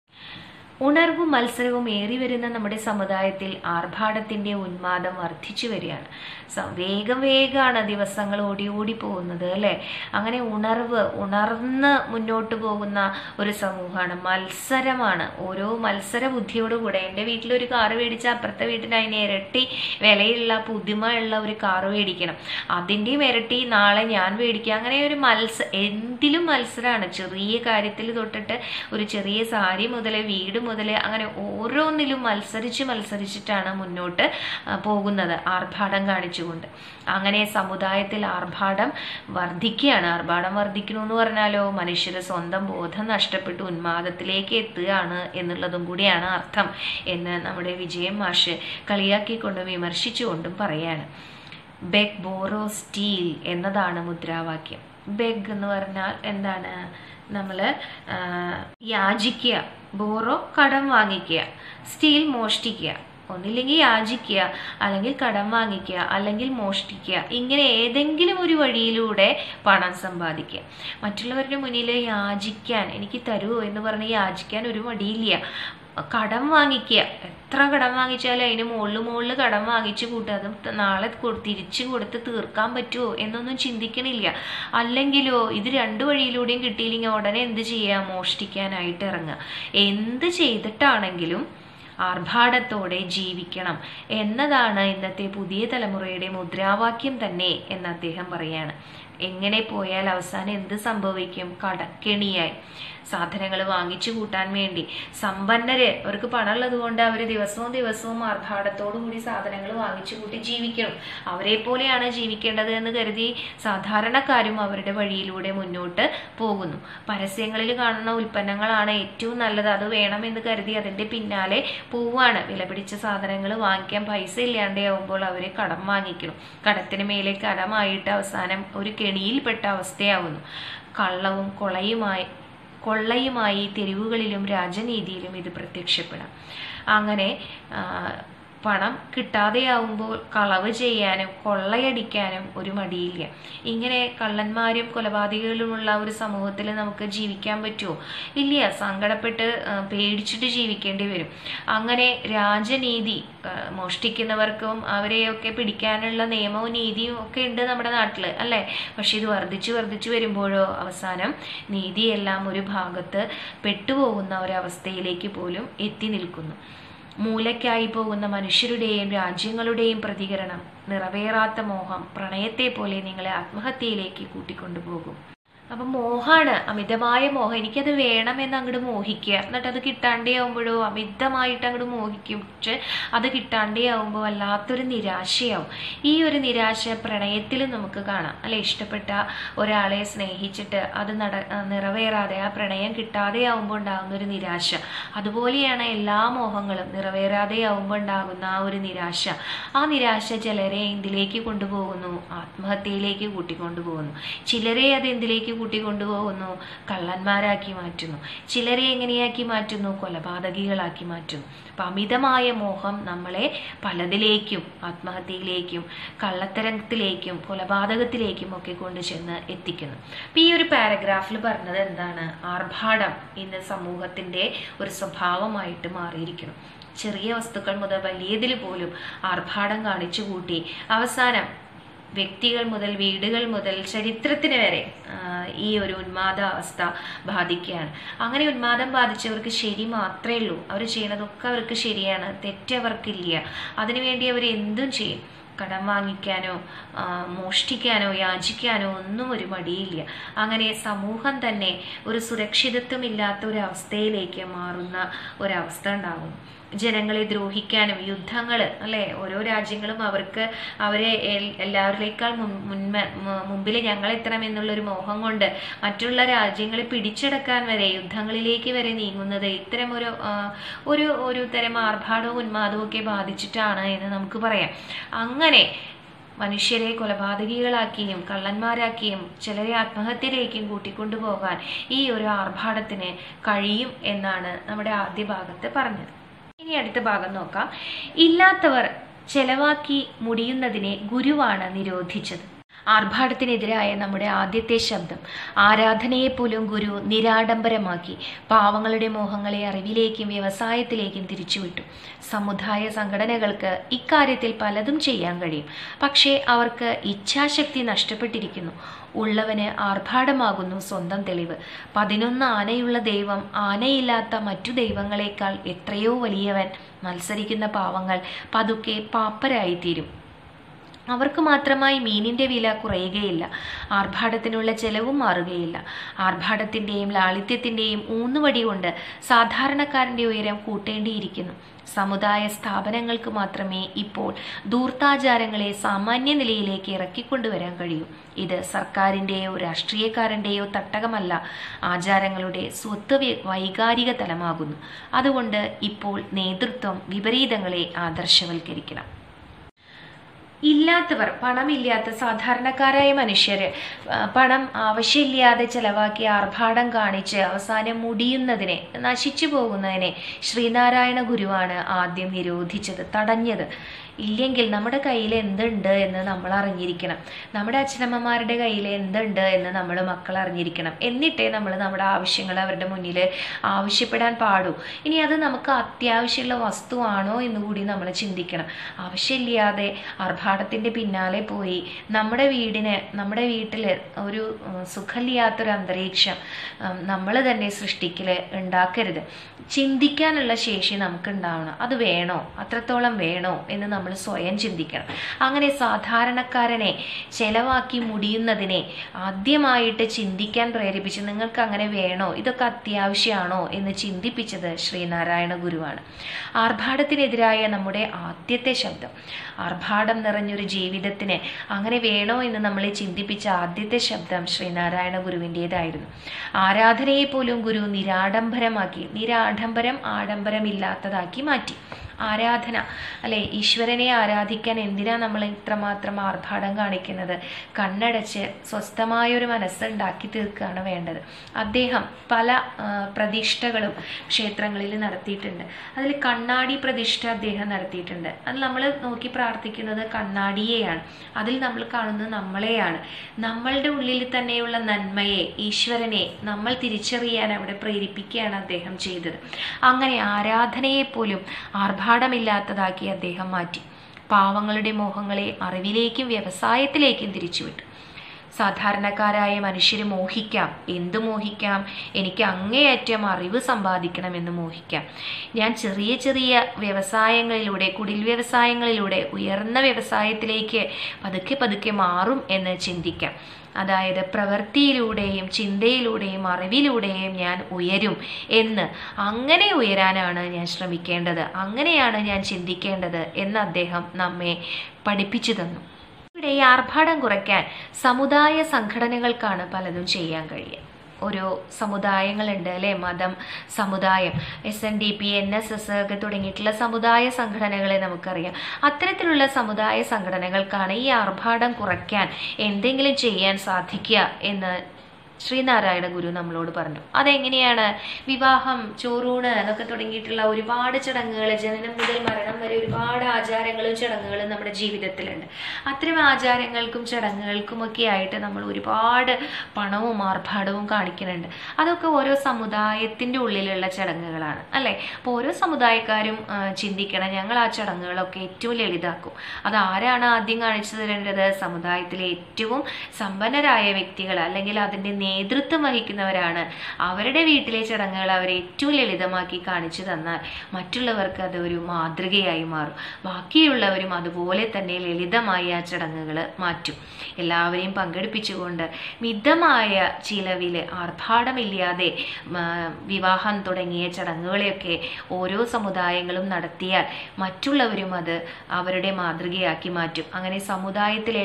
ഉണർവും മത്സരവും ഏറി വരുന്ന നമ്മുടെ സമുദായത്തിൽ ആർഭാടത്തിന്റെ ഉന്മാദം വർദ്ധിച്ചു വരികയാണ് സ- വേഗം വേഗമാണ് ദിവസങ്ങൾ ഓടി ഓടി പോകുന്നത് അല്ലെ അങ്ങനെ ഉണർവ് ഉണർന്ന് മുന്നോട്ട് പോകുന്ന ഒരു സമൂഹമാണ് മത്സരമാണ് ഓരോ മത്സര ബുദ്ധിയോടുകൂടെ എൻ്റെ വീട്ടിലൊരു കാറ് മേടിച്ചാൽ അപ്പുറത്തെ വീട്ടിന് അതിന് ഇരട്ടി വിലയുള്ള പുതുമയുള്ള ഒരു കാറ് മേടിക്കണം അതിൻ്റെയും ഇരട്ടി നാളെ ഞാൻ മേടിക്കുക അങ്ങനെ ഒരു മത്സ എന്തിലും മത്സരമാണ് ചെറിയ കാര്യത്തിൽ തൊട്ടിട്ട് ഒരു ചെറിയ സാരി മുതൽ വീട് മുതൽ അങ്ങനെ ഓരോന്നിലും മത്സരിച്ച് മത്സരിച്ചിട്ടാണ് മുന്നോട്ട് ആ, പോകുന്നത് ആർഭാടം കാണിച്ചുകൊണ്ട് അങ്ങനെ സമുദായത്തിൽ ആർഭാടം വർദ്ധിക്കുകയാണ് ആർഭാടം വർദ്ധിക്കുന്നു എന്ന് പറഞ്ഞാലോ മനുഷ്യർ സ്വന്തം ബോധം നഷ്ടപ്പെട്ട് ഉന്മാദത്തിലേക്ക് എത്തുകയാണ് എന്നുള്ളതും കൂടിയാണ് അർത്ഥം എന്ന് നമ്മുടെ വിജയം മാഷ് കളിയാക്കിക്കൊണ്ടും വിമർശിച്ചുകൊണ്ടും പറയാണ് ബെഗ് ബോറോ സ്റ്റീൽ എന്നതാണ് മുദ്രാവാക്യം ബെഗ് എന്ന് പറഞ്ഞാൽ എന്താണ് നമ്മൾ യാചിക്കുക ബോറോ കടം വാങ്ങിക്കുക സ്റ്റീൽ മോഷ്ടിക്കുക ഒന്നില്ലെങ്കിൽ യാചിക്കുക അല്ലെങ്കിൽ കടം വാങ്ങിക്കുക അല്ലെങ്കിൽ മോഷ്ടിക്കുക ഇങ്ങനെ ഏതെങ്കിലും ഒരു വഴിയിലൂടെ പണം സമ്പാദിക്കുക മറ്റുള്ളവരുടെ മുന്നിൽ യാചിക്കാൻ എനിക്ക് തരുമോ എന്ന് പറഞ്ഞ് യാചിക്കാൻ ഒരു മടിയില്ല കടം വാങ്ങിക്കുക എത്ര കടം വാങ്ങിച്ചാലും അതിന് മുകളിൽ മുകളിൽ കടം വാങ്ങിച്ചു കൂട്ടുക അതും ത- നാളെ കൊ- തിരിച്ചു കൊടുത്ത് തീർക്കാൻ പറ്റുമോ എന്നൊന്നും ചിന്തിക്കണില്ല അല്ലെങ്കിലോ ഇത് രണ്ട് വഴിയിലൂടെയും കിട്ടിയില്ലെങ്കിൽ ഉടനെ എന്ത് ചെയ്യുക മോഷ്ടിക്കാനായിട്ട് ഇറങ്ങുക എന്ത് ചെയ്തിട്ടാണെങ്കിലും ആർഭാടത്തോടെ ജീവിക്കണം എന്നതാണ് ഇന്നത്തെ പുതിയ തലമുറയുടെ മുദ്രാവാക്യം തന്നെ എന്ന് അദ്ദേഹം പറയാണ് എങ്ങനെ പോയാൽ അവസാനം എന്ത് സംഭവിക്കും കടക്കെണിയായി സാധനങ്ങൾ വാങ്ങിച്ചു കൂട്ടാൻ വേണ്ടി സമ്പന്നര് അവർക്ക് പണമുള്ളത് കൊണ്ട് അവർ ദിവസവും ദിവസവും ആർഭാടത്തോടു കൂടി സാധനങ്ങൾ വാങ്ങിച്ചു കൂട്ടി ജീവിക്കണം അവരെ പോലെയാണ് ജീവിക്കേണ്ടത് എന്ന് കരുതി സാധാരണക്കാരും അവരുടെ വഴിയിലൂടെ മുന്നോട്ട് പോകുന്നു പരസ്യങ്ങളിൽ കാണുന്ന ഉൽപ്പന്നങ്ങളാണ് ഏറ്റവും നല്ലത് അത് വേണമെന്ന് കരുതി അതിന്റെ പിന്നാലെ പോവാണ് വില പിടിച്ച സാധനങ്ങൾ വാങ്ങിക്കാൻ പൈസ ഇല്ലാണ്ടാവുമ്പോൾ അവരെ കടം വാങ്ങിക്കണം കടത്തിന് മേലെ കടമായിട്ട് അവസാനം ഒരു കെണിയിൽപ്പെട്ട അവസ്ഥയാവുന്നു കള്ളവും കൊളയുമായി കൊള്ളയുമായി തെരുവുകളിലും രാജനീതിയിലും ഇത് പ്രത്യക്ഷപ്പെടാം അങ്ങനെ ആ, പണം കിട്ടാതെയാവുമ്പോൾ കളവ് ചെയ്യാനും കൊള്ളയടിക്കാനും ഒരു മടിയില്ല ഇങ്ങനെ കള്ളന്മാരും കൊലപാതകികളുമുള്ള ഒരു സമൂഹത്തിൽ നമുക്ക് ജീവിക്കാൻ പറ്റുമോ ഇല്ല സങ്കടപ്പെട്ട് ആ, പേടിച്ചിട്ട് ജീവിക്കേണ്ടി വരും അങ്ങനെ രാജനീതി ആ, മോഷ്ടിക്കുന്നവർക്കും അവരെയൊക്കെ പിടിക്കാനുള്ള നിയമവും നീതിയും ഒക്കെ ഉണ്ട് നമ്മുടെ നാട്ടിൽ അല്ലേ പക്ഷെ ഇത് വർദ്ധിച്ചു വർദ്ധിച്ചു വരുമ്പോഴോ അവസാനം നീതിയെല്ലാം ഒരു ഭാഗത്ത് പെട്ടുപോകുന്ന ഒരവസ്ഥയിലേക്ക് പോലും എത്തി നിൽക്കുന്നു മൂലയ്ക്കായി പോകുന്ന മനുഷ്യരുടെയും രാജ്യങ്ങളുടെയും പ്രതികരണം നിറവേറാത്ത മോഹം പ്രണയത്തെ പോലെ നിങ്ങളെ ആത്മഹത്യയിലേക്ക് കൂട്ടിക്കൊണ്ടുപോകും അപ്പം മോഹാണ് അമിതമായ മോഹം എനിക്കത് വേണമെന്ന് അങ്ങോട്ട് മോഹിക്കുക എന്നിട്ട് അത് കിട്ടാണ്ടേയാവുമ്പോഴോ അമിതമായിട്ട് അങ്ങോട്ട് മോഹിക്കും പക്ഷെ അത് കിട്ടാണ്ടേയാവുമ്പോൾ വല്ലാത്തൊരു നിരാശയാവും ഈ ഒരു നിരാശ പ്രണയത്തിലും നമുക്ക് കാണാം അല്ലെ ഇഷ്ടപ്പെട്ട ഒരാളെ സ്നേഹിച്ചിട്ട് അത് നട നിറവേറാതെ ആ പ്രണയം കിട്ടാതെയാവുമ്പോൾ ഉണ്ടാകുന്ന ഒരു നിരാശ അതുപോലെയാണ് എല്ലാ മോഹങ്ങളും നിറവേറാതെയാവുമ്പോൾ ഉണ്ടാകുന്ന ആ ഒരു നിരാശ ആ നിരാശ ചിലരെ എന്തിലേക്ക് കൊണ്ടുപോകുന്നു ആത്മഹത്യയിലേക്ക് കൂട്ടിക്കൊണ്ടുപോകുന്നു ചിലരെ അത് എന്തിലേക്ക് കൂട്ടിക്കൊണ്ടുപോകുന്നു കള്ളന്മാരാക്കി മാറ്റുന്നു ചിലരെ എങ്ങനെയാക്കി മാറ്റുന്നു കൊലപാതകികളാക്കി മാറ്റുന്നു അപ്പം അമിതമായ മോഹം നമ്മളെ പലതിലേക്കും ആത്മഹത്യയിലേക്കും കള്ളത്തരത്തിലേക്കും കൊലപാതകത്തിലേക്കും ഒക്കെ കൊണ്ടുചെന്ന് എത്തിക്കുന്നു അപ്പം ഈ ഒരു പാരഗ്രാഫിൽ പറഞ്ഞത് എന്താണ് ആർഭാടം ഇന്ന് സമൂഹത്തിൻ്റെ ഒരു സ്വഭാവമായിട്ട് മാറിയിരിക്കുന്നു ചെറിയ വസ്തുക്കൾ മുതൽ വലിയതിൽ പോലും ആർഭാടം കാണിച്ചു കൂട്ടി അവസാനം വ്യക്തികൾ മുതൽ വീടുകൾ മുതൽ ചരിത്രത്തിന് വരെ ഈ ഒരു ഉന്മാദാവസ്ഥ ബാധിക്കുകയാണ് അങ്ങനെ ഉന്മാദം ബാധിച്ചവർക്ക് ശരി മാത്രമേ ഉള്ളൂ അവർ ചെയ്യുന്നതൊക്കെ അവർക്ക് ശരിയാണ് തെറ്റവർക്കില്ല അതിനുവേണ്ടി അവർ എന്തും ചെയ്യും കടം വാങ്ങിക്കാനോ മോഷ്ടിക്കാനോ യാചിക്കാനോ ഒന്നും ഒരു മടിയില്ല അങ്ങനെ സമൂഹം തന്നെ ഒരു സുരക്ഷിതത്വമില്ലാത്ത ഒരു അവസ്ഥയിലേക്ക് മാറുന്ന ഒരവസ്ഥ ഉണ്ടാകുന്നു ജനങ്ങളെ ദ്രോഹിക്കാനും യുദ്ധങ്ങൾ അല്ലേ ഓരോ രാജ്യങ്ങളും അവർക്ക് അവരെ എല്ലാവരിലേക്കാൾ മുൻപ മുമ്പിൽ ഞങ്ങൾ എത്തണം എന്നുള്ളൊരു മോഹം കൊണ്ട് മറ്റുള്ള രാജ്യങ്ങളെ പിടിച്ചടക്കാൻ വരെ യുദ്ധങ്ങളിലേക്ക് വരെ നീങ്ങുന്നത് ഇത്തരം ഒരു ഒരു ഒരു തരം ആർഭാടവും ഉന്മാദവും ഒക്കെ ബാധിച്ചിട്ടാണ് എന്ന് നമുക്ക് പറയാം അങ്ങനെ മനുഷ്യരെ കൊലപാതകികളാക്കിയും കള്ളന്മാരാക്കിയും ചിലരെ ആത്മഹത്യയിലേക്കും കൂട്ടിക്കൊണ്ടുപോകാൻ ഈ ഒരു ആർഭാടത്തിന് കഴിയും എന്നാണ് നമ്മുടെ ആദ്യ ഭാഗത്ത് പറഞ്ഞത് ഇനി അടുത്ത ഭാഗം നോക്കാം ഇല്ലാത്തവർ ചെലവാക്കി മുടിയുന്നതിനെ ഗുരുവാണ് നിരോധിച്ചത് ആർഭാടത്തിനെതിരായ നമ്മുടെ ആദ്യത്തെ ശബ്ദം ആരാധനയെപ്പോലും ഗുരു നിരാഡംബരമാക്കി പാവങ്ങളുടെ മോഹങ്ങളെ അറിവിലേക്കും വ്യവസായത്തിലേക്കും തിരിച്ചുവിട്ടു സമുദായ സംഘടനകൾക്ക് ഇക്കാര്യത്തിൽ പലതും ചെയ്യാൻ കഴിയും പക്ഷേ അവർക്ക് ഇച്ഛാശക്തി നഷ്ടപ്പെട്ടിരിക്കുന്നു ഉള്ളവന് ആർഭാടമാകുന്നു സ്വന്തം തെളിവ് പതിനൊന്ന് ആനയുള്ള ദൈവം ആനയില്ലാത്ത മറ്റു ദൈവങ്ങളെക്കാൾ എത്രയോ വലിയവൻ മത്സരിക്കുന്ന പാവങ്ങൾ പതുക്കെ പാപ്പരായിത്തീരും അവർക്ക് മാത്രമായി മീനിൻ്റെ വില കുറയുകയില്ല ആർഭാടത്തിനുള്ള ചെലവും മാറുകയില്ല ആർഭാടത്തിൻ്റെയും ലാളിത്യത്തിൻ്റെയും ഊന്നുവടി കൊണ്ട് സാധാരണക്കാരൻ്റെ ഉയരം കൂട്ടേണ്ടിയിരിക്കുന്നു സമുദായ സ്ഥാപനങ്ങൾക്ക് മാത്രമേ ഇപ്പോൾ ധൂർത്താചാരങ്ങളെ സാമാന്യ നിലയിലേക്ക് ഇറക്കിക്കൊണ്ടുവരാൻ കഴിയൂ ഇത് സർക്കാരിൻ്റെയോ രാഷ്ട്രീയക്കാരൻ്റെയോ തട്ടകമല്ല ആചാരങ്ങളുടെ സ്വത്ത് വൈകാരിക തലമാകുന്നു അതുകൊണ്ട് ഇപ്പോൾ നേതൃത്വം വിപരീതങ്ങളെ ആദർശവൽക്കരിക്കണം ഇല്ലാത്തവർ പണമില്ലാത്ത സാധാരണക്കാരായ മനുഷ്യർ പണം ആവശ്യമില്ലാതെ ചെലവാക്കി ആർഭാടം കാണിച്ച് അവസാനം മുടിയുന്നതിനെ നശിച്ചു പോകുന്നതിനെ ശ്രീനാരായണ ഗുരുവാണ് ആദ്യം നിരോധിച്ചത് തടഞ്ഞത് ഇല്ലെങ്കിൽ നമ്മുടെ കയ്യിൽ എന്തുണ്ട് എന്ന് നമ്മൾ അറിഞ്ഞിരിക്കണം നമ്മുടെ അച്ഛനമ്മമാരുടെ കയ്യിൽ എന്തുണ്ട് എന്ന് നമ്മൾ മക്കൾ അറിഞ്ഞിരിക്കണം എന്നിട്ടേ നമ്മൾ നമ്മുടെ ആവശ്യങ്ങൾ അവരുടെ മുന്നിൽ ആവശ്യപ്പെടാൻ പാടൂ ഇനി അത് നമുക്ക് അത്യാവശ്യമുള്ള വസ്തുവാണോ എന്ന് കൂടി നമ്മൾ ചിന്തിക്കണം ആവശ്യമില്ലാതെ ആർഭാടത്തിൻ്റെ പിന്നാലെ പോയി നമ്മുടെ വീടിന് നമ്മുടെ വീട്ടിൽ ഒരു സുഖമില്ലാത്തൊരു അന്തരീക്ഷം നമ്മൾ തന്നെ സൃഷ്ടിക്കൽ ഉണ്ടാക്കരുത് ചിന്തിക്കാനുള്ള ശേഷി നമുക്ക് ഉണ്ടാവണം അത് വേണോ അത്രത്തോളം വേണോ എന്ന് നമ്മൾ സ്വയം ചിന്തിക്കണം അങ്ങനെ സാധാരണക്കാരനെ ചെലവാക്കി മുടിയുന്നതിനെ ആദ്യമായിട്ട് ചിന്തിക്കാൻ പ്രേരിപ്പിച്ച് നിങ്ങൾക്ക് അങ്ങനെ വേണോ ഇതൊക്കെ അത്യാവശ്യമാണോ എന്ന് ചിന്തിപ്പിച്ചത് ശ്രീനാരായണ ഗുരുവാണ് ആർഭാടത്തിനെതിരായ നമ്മുടെ ആദ്യത്തെ ശബ്ദം ആർഭാടം നിറഞ്ഞൊരു ജീവിതത്തിന് അങ്ങനെ വേണോ എന്ന് നമ്മളെ ചിന്തിപ്പിച്ച ആദ്യത്തെ ശബ്ദം ശ്രീനാരായണ ഗുരുവിൻ്റെതായിരുന്നു ആരാധനയെ പോലും ഗുരു നിരാഡംബരമാക്കി നിരാഡംബരം ആഡംബരമില്ലാത്തതാക്കി മാറ്റി ആരാധന അല്ലെ ഈശ്വരനെ ആരാധിക്കാൻ എന്തിനാ നമ്മൾ ഇത്രമാത്രം ആർഭാടം കാണിക്കുന്നത് കണ്ണടച്ച് സ്വസ്ഥമായൊരു മനസ്സുണ്ടാക്കി തീർക്കുകയാണ് വേണ്ടത് അദ്ദേഹം പല പ്രതിഷ്ഠകളും ക്ഷേത്രങ്ങളിൽ നടത്തിയിട്ടുണ്ട് അതിൽ കണ്ണാടി പ്രതിഷ്ഠ അദ്ദേഹം നടത്തിയിട്ടുണ്ട് അത് നമ്മൾ നോക്കി പ്രാർത്ഥിക്കുന്നത് കണ്ണാടിയെയാണ് അതിൽ നമ്മൾ കാണുന്നത് നമ്മളെയാണ് നമ്മളുടെ ഉള്ളിൽ തന്നെയുള്ള നന്മയെ ഈശ്വരനെ നമ്മൾ തിരിച്ചറിയാൻ അവിടെ പ്രേരിപ്പിക്കുകയാണ് അദ്ദേഹം ചെയ്തത് അങ്ങനെ ആരാധനയെ പോലും ആർഭാടമില്ലാത്തതാക്കി അദ്ദേഹം മാറ്റി പാവങ്ങളുടെ മോഹങ്ങളെ അറിവിലേക്കും വ്യവസായത്തിലേക്കും തിരിച്ചുവിട്ടു സാധാരണക്കാരായ മനുഷ്യർ മോഹിക്കാം എന്തു മോഹിക്കാം എനിക്ക് അങ്ങേയറ്റം അറിവ് സമ്പാദിക്കണമെന്ന് മോഹിക്കാം ഞാൻ ചെറിയ ചെറിയ വ്യവസായങ്ങളിലൂടെ കുടിൽ വ്യവസായങ്ങളിലൂടെ ഉയർന്ന വ്യവസായത്തിലേക്ക് പതുക്കെ പതുക്കെ മാറും എന്ന് ചിന്തിക്കാം അതായത് പ്രവൃത്തിയിലൂടെയും ചിന്തയിലൂടെയും അറിവിലൂടെയും ഞാൻ ഉയരും എന്ന് അങ്ങനെ ഉയരാനാണ് ഞാൻ ശ്രമിക്കേണ്ടത് അങ്ങനെയാണ് ഞാൻ ചിന്തിക്കേണ്ടത് എന്ന് അദ്ദേഹം നമ്മെ പഠിപ്പിച്ചു തന്നു ഇവിടെ ഈ ആർഭാടം കുറയ്ക്കാൻ സമുദായ സംഘടനകൾക്കാണ് പലതും ചെയ്യാൻ കഴിയുക ഓരോ സമുദായങ്ങളുണ്ട് അല്ലെ മതം സമുദായം S N D P N S S ഒക്കെ തുടങ്ങിയിട്ടുള്ള സമുദായ സംഘടനകളെ നമുക്കറിയാം അത്തരത്തിലുള്ള സമുദായ സംഘടനകൾക്കാണ് ഈ ആർഭാടം കുറയ്ക്കാൻ എന്തെങ്കിലും ചെയ്യാൻ സാധിക്കുക എന്ന് ശ്രീനാരായണ ഗുരു നമ്മളോട് പറഞ്ഞു അതെങ്ങനെയാണ് വിവാഹം ചോറൂണ് എന്നൊക്കെ തുടങ്ങിയിട്ടുള്ള ഒരുപാട് ചടങ്ങുകൾ ജനനം മുതൽ മരണം വരെ ഒരുപാട് ആചാരങ്ങളും ചടങ്ങുകളും നമ്മുടെ ജീവിതത്തിലുണ്ട് അത്തരം ആചാരങ്ങൾക്കും ചടങ്ങുകൾക്കുമൊക്കെ ആയിട്ട് നമ്മൾ ഒരുപാട് പണവും ആർഭാടവും കാണിക്കുന്നുണ്ട് അതൊക്കെ ഓരോ സമുദായത്തിൻ്റെ ഉള്ളിലുള്ള ചടങ്ങുകളാണ് അല്ലേ അപ്പോൾ ഓരോ സമുദായക്കാരും ആ, ചിന്തിക്കണം ഞങ്ങൾ ആ ചടങ്ങുകളൊക്കെ ഏറ്റവും ലളിതാക്കും അത് ആരാണ് ആദ്യം കാണിച്ചു തരേണ്ടത് സമുദായത്തിലെ ഏറ്റവും സമ്പന്നരായ വ്യക്തികൾ അല്ലെങ്കിൽ അതിൻ്റെ നേതൃത്വം വഹിക്കുന്നവരാണ് അവരുടെ വീട്ടിലെ ചടങ്ങുകൾ അവർ ഏറ്റവും ലളിതമാക്കി കാണിച്ചു തന്നാൽ മറ്റുള്ളവർക്ക് അത് ഒരു മാതൃകയായി മാറും ബാക്കിയുള്ളവരും അതുപോലെ തന്നെ ലളിതമായി ആ ചടങ്ങുകൾ മാറ്റും എല്ലാവരെയും പങ്കെടുപ്പിച്ചുകൊണ്ട് മിതമായ ചിലവിൽ ആർഭാടമില്ലാതെ മ, വിവാഹം തുടങ്ങിയ ചടങ്ങുകളെയൊക്കെ ഓരോ സമുദായങ്ങളും നടത്തിയാൽ മറ്റുള്ളവരും അത് അവരുടെ മാതൃകയാക്കി മാറ്റും അങ്ങനെ സമുദായത്തിലെ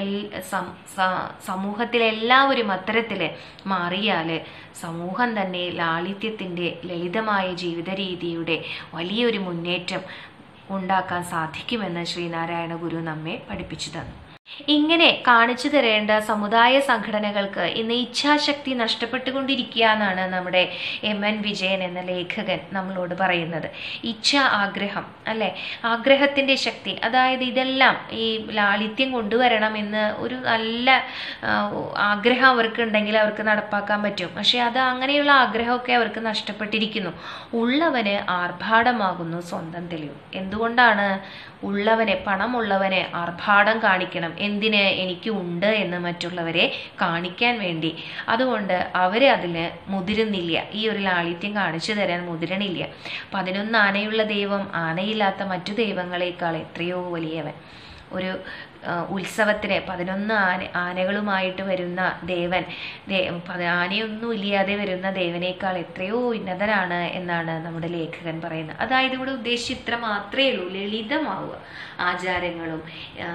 സമൂഹത്തിലെല്ലാവരും അത്തരത്തിൽ മാറിയാൽ സമൂഹം തന്നെ ലാളിത്യത്തിൻ്റെ ലളിതമായ ജീവിത രീതിയുടെ വലിയൊരു മുന്നേറ്റം ഉണ്ടാക്കാൻ സാധിക്കുമെന്ന് ശ്രീനാരായണ ഗുരു നമ്മെ പഠിപ്പിച്ചു തന്നു ഇങ്ങനെ കാണിച്ചു തരേണ്ട സമുദായ സംഘടനകൾക്ക് ഇന്ന് ഇച്ഛാശക്തി നഷ്ടപ്പെട്ടുകൊണ്ടിരിക്കുക എന്നാണ് നമ്മുടെ എം എൻ വിജയൻ എന്ന ലേഖകൻ നമ്മളോട് പറയുന്നത് ഇച്ഛ ആഗ്രഹം അല്ലെ ആഗ്രഹത്തിന്റെ ശക്തി അതായത് ഇതെല്ലാം ഈ ലാളിത്യം കൊണ്ടുവരണം എന്ന് ഒരു നല്ല ആ, ആഗ്രഹം അവർക്ക് ഉണ്ടെങ്കിൽ അവർക്ക് നടപ്പാക്കാൻ പറ്റും പക്ഷെ അത് അങ്ങനെയുള്ള ആഗ്രഹമൊക്കെ അവർക്ക് നഷ്ടപ്പെട്ടിരിക്കുന്നു ഉള്ളവന് ആർഭാടമാകുന്നു സ്വന്തം തെളിവ് എന്തുകൊണ്ടാണ് ഉള്ളവനെ പണമുള്ളവനെ ആർഭാടം കാണിക്കണം എന്തിന് എനിക്ക് ഉണ്ട് എന്ന് മറ്റുള്ളവരെ കാണിക്കാൻ വേണ്ടി അതുകൊണ്ട് അവർ അതിന് മുതിരുന്നില്ല ഈ ഒരു ലാളിത്യം കാണിച്ചു തരാൻ മുതിരണില്ല പതിനൊന്ന് ആനയുള്ള ദൈവം ആനയില്ലാത്ത മറ്റു ദൈവങ്ങളെക്കാൾ എത്രയോ വലിയവൻ ഒരു ആ, ഉത്സവത്തിന് പതിനൊന്ന് ആന ആനകളുമായിട്ട് വരുന്ന ദേവൻ ദേ പത- ആനയൊന്നും ഇല്ലാതെ വരുന്ന ദേവനേക്കാൾ എത്രയോ ഉന്നതനാണ് എന്നാണ് നമ്മുടെ ലേഖകൻ പറയുന്നത് അതായത് ഇവിടെ ഉദ്ദേശിച്ച് ഇത്ര മാത്രമേ ഉള്ളൂ ലളിതമാവുക ആചാരങ്ങളും ആ,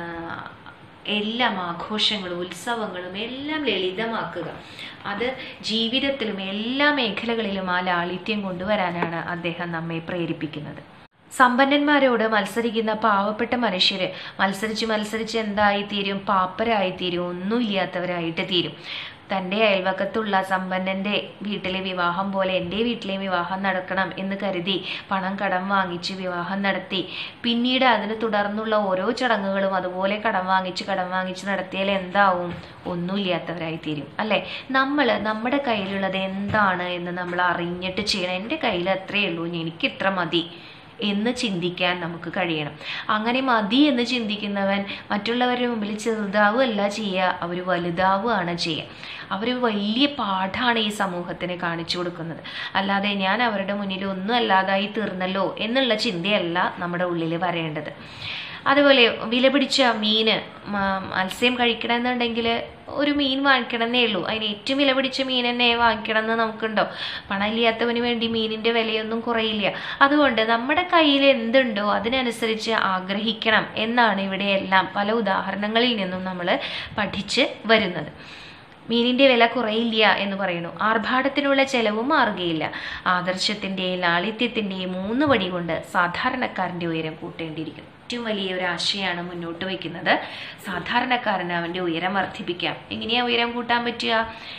എല്ലാം ആഘോഷങ്ങളും ഉത്സവങ്ങളും എല്ലാം ലളിതമാക്കുക അത് ജീവിതത്തിലും എല്ലാ മേഖലകളിലും ആ ലാളിത്യം കൊണ്ടുവരാനാണ് അദ്ദേഹം നമ്മെ പ്രേരിപ്പിക്കുന്നത് സമ്പന്നന്മാരോട് മത്സരിക്കുന്ന പാവപ്പെട്ട മനുഷ്യര് മത്സരിച്ച് മത്സരിച്ച് എന്തായി തീരും പാപ്പരായി തീരും ഒന്നുമില്ലാത്തവരായിട്ട് തീരും തൻ്റെ അയൽവക്കത്തുള്ള സമ്പന്നൻ്റെ വീട്ടിലെ വിവാഹം പോലെ എൻ്റെ വീട്ടിലെ വിവാഹം നടക്കണം എന്ന് കരുതി പണം കടം വാങ്ങിച്ച് വിവാഹം നടത്തി പിന്നീട് അതിന് തുടർന്നുള്ള ഓരോ ചടങ്ങുകളും അതുപോലെ കടം വാങ്ങിച്ച് കടം വാങ്ങിച്ച് നടത്തിയാൽ എന്താവും ഒന്നുമില്ലാത്തവരായി തീരും അല്ലേ നമ്മൾ നമ്മുടെ കയ്യിലുള്ളത് എന്താണ് എന്ന് നമ്മൾ അറിഞ്ഞിട്ട് ചെയ്യണം എൻ്റെ കയ്യിൽ അത്രയേ ഉള്ളൂ എനിക്ക് ഇത്ര മതി എന്ന് ചിന്തിക്കാൻ നമുക്ക് കഴിയണം അങ്ങനെ മതി എന്ന് ചിന്തിക്കുന്നവൻ മറ്റുള്ളവരുടെ മുമ്പിൽ ചെറുതാവുകയല്ല ചെയ്യുക അവർ വലുതാവുകയാണ് ചെയ്യുക അവർ വലിയ പാഠാണ് ഈ സമൂഹത്തിന് കാണിച്ചു കൊടുക്കുന്നത് അല്ലാതെ ഞാൻ അവരുടെ മുന്നിൽ ഒന്നും അല്ലാതായി തീർന്നല്ലോ എന്നുള്ള ചിന്തയല്ല നമ്മുടെ ഉള്ളിൽ വരേണ്ടത് അതുപോലെ വില പിടിച്ച മീന് മ- മത്സ്യം കഴിക്കണമെന്നുണ്ടെങ്കിൽ ഒരു മീൻ വാങ്ങിക്കണമെന്നേ ഉള്ളൂ അതിന് ഏറ്റവും വില പിടിച്ച മീൻ തന്നെ വാങ്ങിക്കണം എന്ന് നമുക്കുണ്ടോ പണമില്ലാത്തവന് വേണ്ടി മീനിൻ്റെ വിലയൊന്നും കുറയില്ല അതുകൊണ്ട് നമ്മുടെ കയ്യിൽ എന്തുണ്ടോ അതിനനുസരിച്ച് ആഗ്രഹിക്കണം എന്നാണ് ഇവിടെയെല്ലാം പല ഉദാഹരണങ്ങളിൽ നിന്നും നമ്മൾ പഠിച്ച് വരുന്നത് മീനിന്റെ വില കുറയില്ല എന്ന് പറയുന്നു ആർഭാടത്തിനുള്ള ചെലവും മാറുകയില്ല ആദർശത്തിന്റെയും ലാളിത്യത്തിന്റെയും മൂന്ന് വടി കൊണ്ട് സാധാരണക്കാരന്റെ ഉയരം കൂട്ടേണ്ടിയിരിക്കുന്നു ഏറ്റവും വലിയ ഒരു ആശയമാണ് മുന്നോട്ട് വയ്ക്കുന്നത് സാധാരണക്കാരന് അവന്റെ ഉയരം വർദ്ധിപ്പിക്കാം എങ്ങനെയാ ഉയരം കൂട്ടാൻ പറ്റുക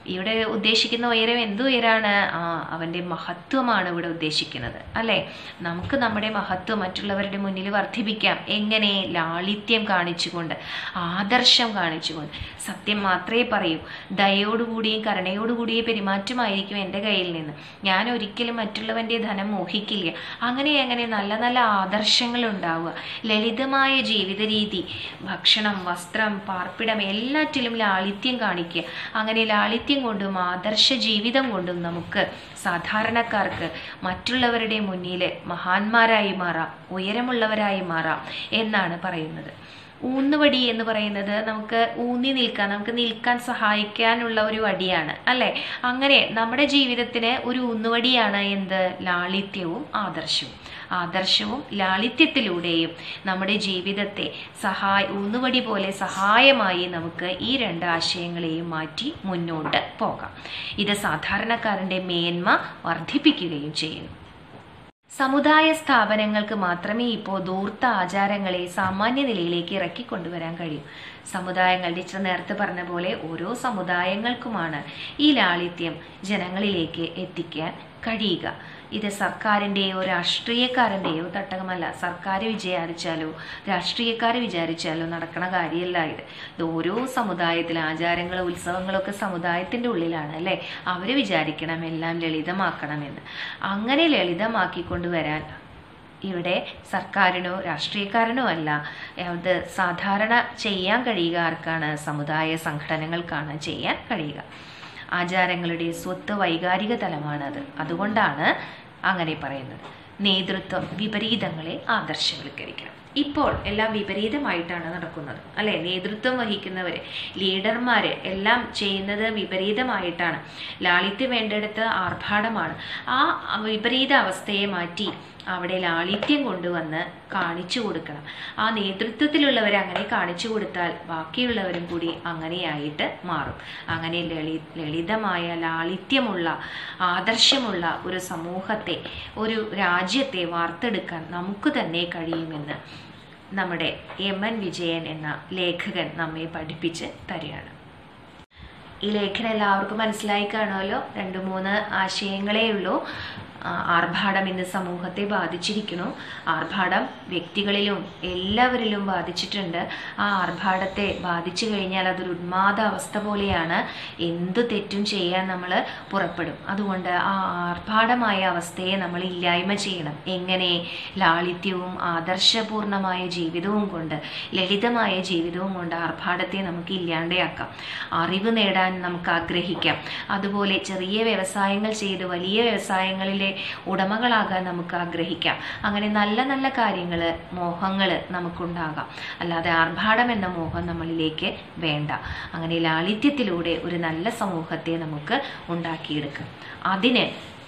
ഇവിടെ ഉദ്ദേശിക്കുന്ന ഉയരം എന്ത് ഉയരാണ് ആ അവൻ്റെ മഹത്വമാണ് ഇവിടെ ഉദ്ദേശിക്കുന്നത് അല്ലേ നമുക്ക് നമ്മുടെ മഹത്വം മറ്റുള്ളവരുടെ മുന്നിൽ വർദ്ധിപ്പിക്കാം എങ്ങനെ ലാളിത്യം കാണിച്ചുകൊണ്ട് ആദർശം കാണിച്ചുകൊണ്ട് സത്യം മാത്രമേ പറയൂ ദയോടുകൂടിയും കരുണയോടുകൂടിയ പെരുമാറ്റമായിരിക്കും എൻ്റെ കയ്യിൽ നിന്ന് ഞാൻ ഒരിക്കലും മറ്റുള്ളവൻ്റെ ധനം മോഹിക്കില്ല അങ്ങനെ അങ്ങനെ നല്ല നല്ല ആദർശങ്ങൾ ഉണ്ടാവുക ലളിതമായ ജീവിത രീതി ഭക്ഷണം വസ്ത്രം പാർപ്പിടം എല്ലാറ്റിലും ലാളിത്യം കാണിക്കുക അങ്ങനെ ലാളിത്യം കൊണ്ടും ആദർശ ജീവിതം കൊണ്ടും നമുക്ക് സാധാരണക്കാർക്ക് മറ്റുള്ളവരുടെ മുന്നിൽ മഹാന്മാരായി മാറാം ഉയരമുള്ളവരായി മാറാം എന്നാണ് പറയുന്നത് ഊന്നുവടി എന്ന് പറയുന്നത് നമുക്ക് ഊന്നി നിൽക്കാൻ നമുക്ക് നിൽക്കാൻ സഹായിക്കാനുള്ള ഒരു വടിയാണ് അല്ലെ അങ്ങനെ നമ്മുടെ ജീവിതത്തിന് ഒരു ഊന്നുവടിയാണ് എന്ത് ലാളിത്യവും ആദർശവും ആദർശവും ലാളിത്യത്തിലൂടെയും നമ്മുടെ ജീവിതത്തെ സഹായ ഊന്നുവടി പോലെ സഹായമായി നമുക്ക് ഈ രണ്ട് ആശയങ്ങളെയും മാറ്റി മുന്നോട്ട് പോകാം ഇത് സാധാരണക്കാരൻ്റെ മേന്മ വർദ്ധിപ്പിക്കുകയും ചെയ്യുന്നു സമുദായ സ്ഥാപനങ്ങൾക്ക് മാത്രമേ ഇപ്പോൾ ധൂർത്ത ആചാരങ്ങളെ സാമാന്യ നിലയിലേക്ക് ഇറക്കിക്കൊണ്ടുവരാൻ കഴിയൂ സമുദായങ്ങൾ ടീച്ചർ നേരത്തെ പറഞ്ഞ പോലെ ഓരോ സമുദായങ്ങൾക്കുമാണ് ഈ ലാളിത്യം ജനങ്ങളിലേക്ക് എത്തിക്കാൻ കഴിയുക ഇത് സർക്കാരിൻ്റെയോ രാഷ്ട്രീയക്കാരൻ്റെയോ തട്ടകമല്ല സർക്കാർ വിചാരിച്ചാലോ രാഷ്ട്രീയക്കാർ വിചാരിച്ചാലോ നടക്കണ കാര്യമല്ല ഇത് ഇത് ഓരോ സമുദായത്തിലെ ആചാരങ്ങളും ഉത്സവങ്ങളൊക്കെ സമുദായത്തിൻ്റെ ഉള്ളിലാണ് അല്ലേ അവർ വിചാരിക്കണം എല്ലാം ലളിതമാക്കണമെന്ന് അങ്ങനെ ലളിതമാക്കിക്കൊണ്ട് വരാൻ ഇവിടെ സർക്കാരിനോ രാഷ്ട്രീയക്കാരനോ അല്ല അത് സാധാരണ ചെയ്യാൻ കഴിയുക ആർക്കാണ് സമുദായ സംഘടനകൾക്കാണ് ചെയ്യാൻ കഴിയുക ആചാരങ്ങളുടെ സ്വത്ത് വൈകാരിക തലമാണത് അതുകൊണ്ടാണ് അങ്ങനെ പറയുന്നത് നേതൃത്വം വിപരീതങ്ങളെ ആദർശവൽക്കരിക്കണം ഇപ്പോൾ എല്ലാം വിപരീതമായിട്ടാണ് നടക്കുന്നത് അല്ലെ നേതൃത്വം വഹിക്കുന്നവർ ലീഡർമാർ എല്ലാം ചെയ്യുന്നത് വിപരീതമായിട്ടാണ് ലാളിത്യം വേണ്ടിടത്ത് ആർഭാടമാണ് ആ വിപരീത അവസ്ഥയെ മാറ്റി അവിടെ ലാളിത്യം കൊണ്ടുവന്ന് കാണിച്ചു കൊടുക്കണം ആ നേതൃത്വത്തിലുള്ളവർ അങ്ങനെ കാണിച്ചു കൊടുത്താൽ ബാക്കിയുള്ളവരും കൂടി അങ്ങനെയായിട്ട് മാറും അങ്ങനെ ലളി ലളിതമായ ലാളിത്യമുള്ള ആദർശമുള്ള ഒരു സമൂഹത്തെ ഒരു രാജ്യത്തെ വാർത്തെടുക്കാൻ നമുക്ക് തന്നെ കഴിയുമെന്ന് നമ്മുടെ എം എൻ വിജയൻ എന്ന ലേഖകൻ നമ്മെ പഠിപ്പിച്ച് തരികയാണ് ഈ ലേഖനം എല്ലാവർക്കും മനസ്സിലായി കാണുമല്ലോ രണ്ട് മൂന്ന് ആശയങ്ങളേ ഉള്ളൂ ആർഭാടം ഇന്ന് സമൂഹത്തെ ബാധിച്ചിരിക്കുന്നു ആർഭാടം വ്യക്തികളിലും എല്ലാവരിലും ബാധിച്ചിട്ടുണ്ട് ആ ആർഭാടത്തെ ബാധിച്ചു കഴിഞ്ഞാൽ അതൊരു ഉന്മാദ അവസ്ഥ പോലെയാണ് എന്തു തെറ്റും ചെയ്യാൻ നമ്മൾ പുറപ്പെടും അതുകൊണ്ട് ആ ആർഭാടമായ അവസ്ഥയെ നമ്മൾ ഇല്ലായ്മ ചെയ്യണം എങ്ങനെ ലാളിത്യവും ആദർശപൂർണമായ ജീവിതവും കൊണ്ട് ലളിതമായ ജീവിതവും കൊണ്ട് ആർഭാടത്തെ നമുക്ക് ഇല്ലാണ്ടെയാക്കാം അറിവ് നേടാൻ നമുക്ക് ആഗ്രഹിക്കാം അതുപോലെ ചെറിയ വ്യവസായങ്ങൾ ചെയ്ത് വലിയ വ്യവസായങ്ങളിലെ ഉടമകളാകാൻ നമുക്ക് ആഗ്രഹിക്കാം അങ്ങനെ നല്ല നല്ല കാര്യങ്ങൾ മോഹങ്ങൾ നമുക്കുണ്ടാകാം അല്ലാതെ ആർഭാടം എന്ന മോഹം നമ്മളിലേക്ക് വേണ്ട അങ്ങനെ ലാളിത്യത്തിലൂടെ ഒരു നല്ല സമൂഹത്തെ നമുക്ക് ഉണ്ടാക്കിയെടുക്കാം അതിന്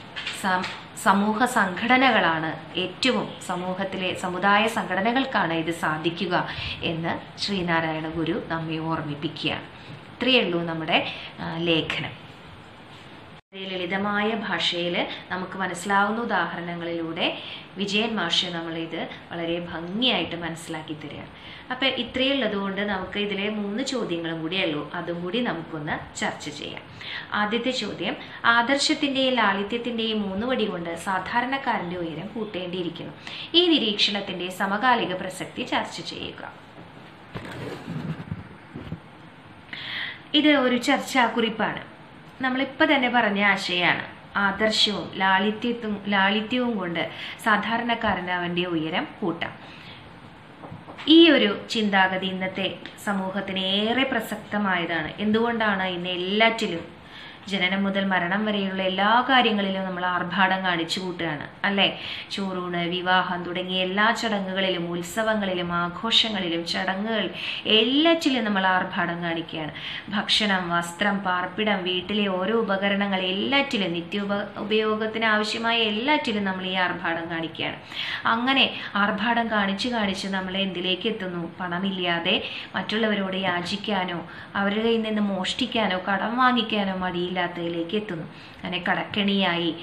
സമൂഹ സംഘടനകളാണ് ഏറ്റവും സമൂഹത്തിലെ സമുദായ സംഘടനകൾക്കാണ് ഇത് സാധിക്കുക എന്ന് ശ്രീനാരായണ ഗുരു നമ്മെ ഓർമ്മിപ്പിക്കുകയാണ് ഇത്രയേ ഉള്ളൂ നമ്മുടെ ലേഖനം ലളിതമായ ഭാഷയിൽ നമുക്ക് മനസ്സിലാവുന്ന ഉദാഹരണങ്ങളിലൂടെ വിജയൻ മാഷ് നമ്മളിത് വളരെ ഭംഗിയായിട്ട് മനസ്സിലാക്കി തരികയാണ് അപ്പം ഇത്രയുള്ളത് കൊണ്ട് നമുക്ക് ഇതിലെ മൂന്ന് ചോദ്യങ്ങളും കൂടി ഉള്ളൂ അതും കൂടി നമുക്കൊന്ന് ചർച്ച ചെയ്യാം ആദ്യത്തെ ചോദ്യം ആദർശത്തിൻ്റെയും ലാളിത്യത്തിൻ്റെയും മൂന്ന് വടി കൊണ്ട് സാധാരണക്കാരൻ്റെ ഉയരം കൂട്ടേണ്ടിയിരിക്കുന്നു ഈ നിരീക്ഷണത്തിൻ്റെ സമകാലിക പ്രസക്തി ചർച്ച ചെയ്യുക ഇത് ഒരു ചർച്ചാക്കുറിപ്പാണ് നമ്മളിപ്പോൾ തന്നെ പറഞ്ഞ ആശയമാണ് ആദർശവും ലാളിത്യത്തും ലാളിത്യവും കൊണ്ട് സാധാരണക്കാരന് അവൻ്റെ ഉയരം കൂട്ടാം ഈ ഒരു ചിന്താഗതി ഇന്നത്തെ സമൂഹത്തിന് ഏറെ പ്രസക്തമായതാണ് എന്തുകൊണ്ടാണ് ഇന്ന് എല്ലാറ്റിലും ജനനം മുതൽ മരണം വരെയുള്ള എല്ലാ കാര്യങ്ങളിലും നമ്മൾ ആർഭാടം കാണിച്ചു കൂട്ടുകയാണ് അല്ലേ ചോറൂണ് വിവാഹം തുടങ്ങിയ എല്ലാ ചടങ്ങുകളിലും ഉത്സവങ്ങളിലും ആഘോഷങ്ങളിലും ചടങ്ങുകൾ എല്ലാറ്റിലും നമ്മൾ ആർഭാടം കാണിക്കുകയാണ് ഭക്ഷണം വസ്ത്രം പാർപ്പിടം വീട്ടിലെ ഓരോ ഉപകരണങ്ങൾ എല്ലാറ്റിലും നിത്യോപ ഉപയോഗത്തിന് ആവശ്യമായ എല്ലാറ്റിലും നമ്മൾ ഈ ആർഭാടം കാണിക്കുകയാണ് അങ്ങനെ ആർഭാടം കാണിച്ച് കാണിച്ച് നമ്മൾ എന്തിലേക്ക് എത്തുന്നു പണമില്ലാതെ മറ്റുള്ളവരോട് യാചിക്കാനോ അവരുടെ കയ്യിൽ നിന്ന് മോഷ്ടിക്കാനോ കടം വാങ്ങിക്കാനോ മടിയില്ല ഇല്ലാത്തതിലേക്ക് എത്തുന്നു അങ്ങനെ കടക്കെണിയായി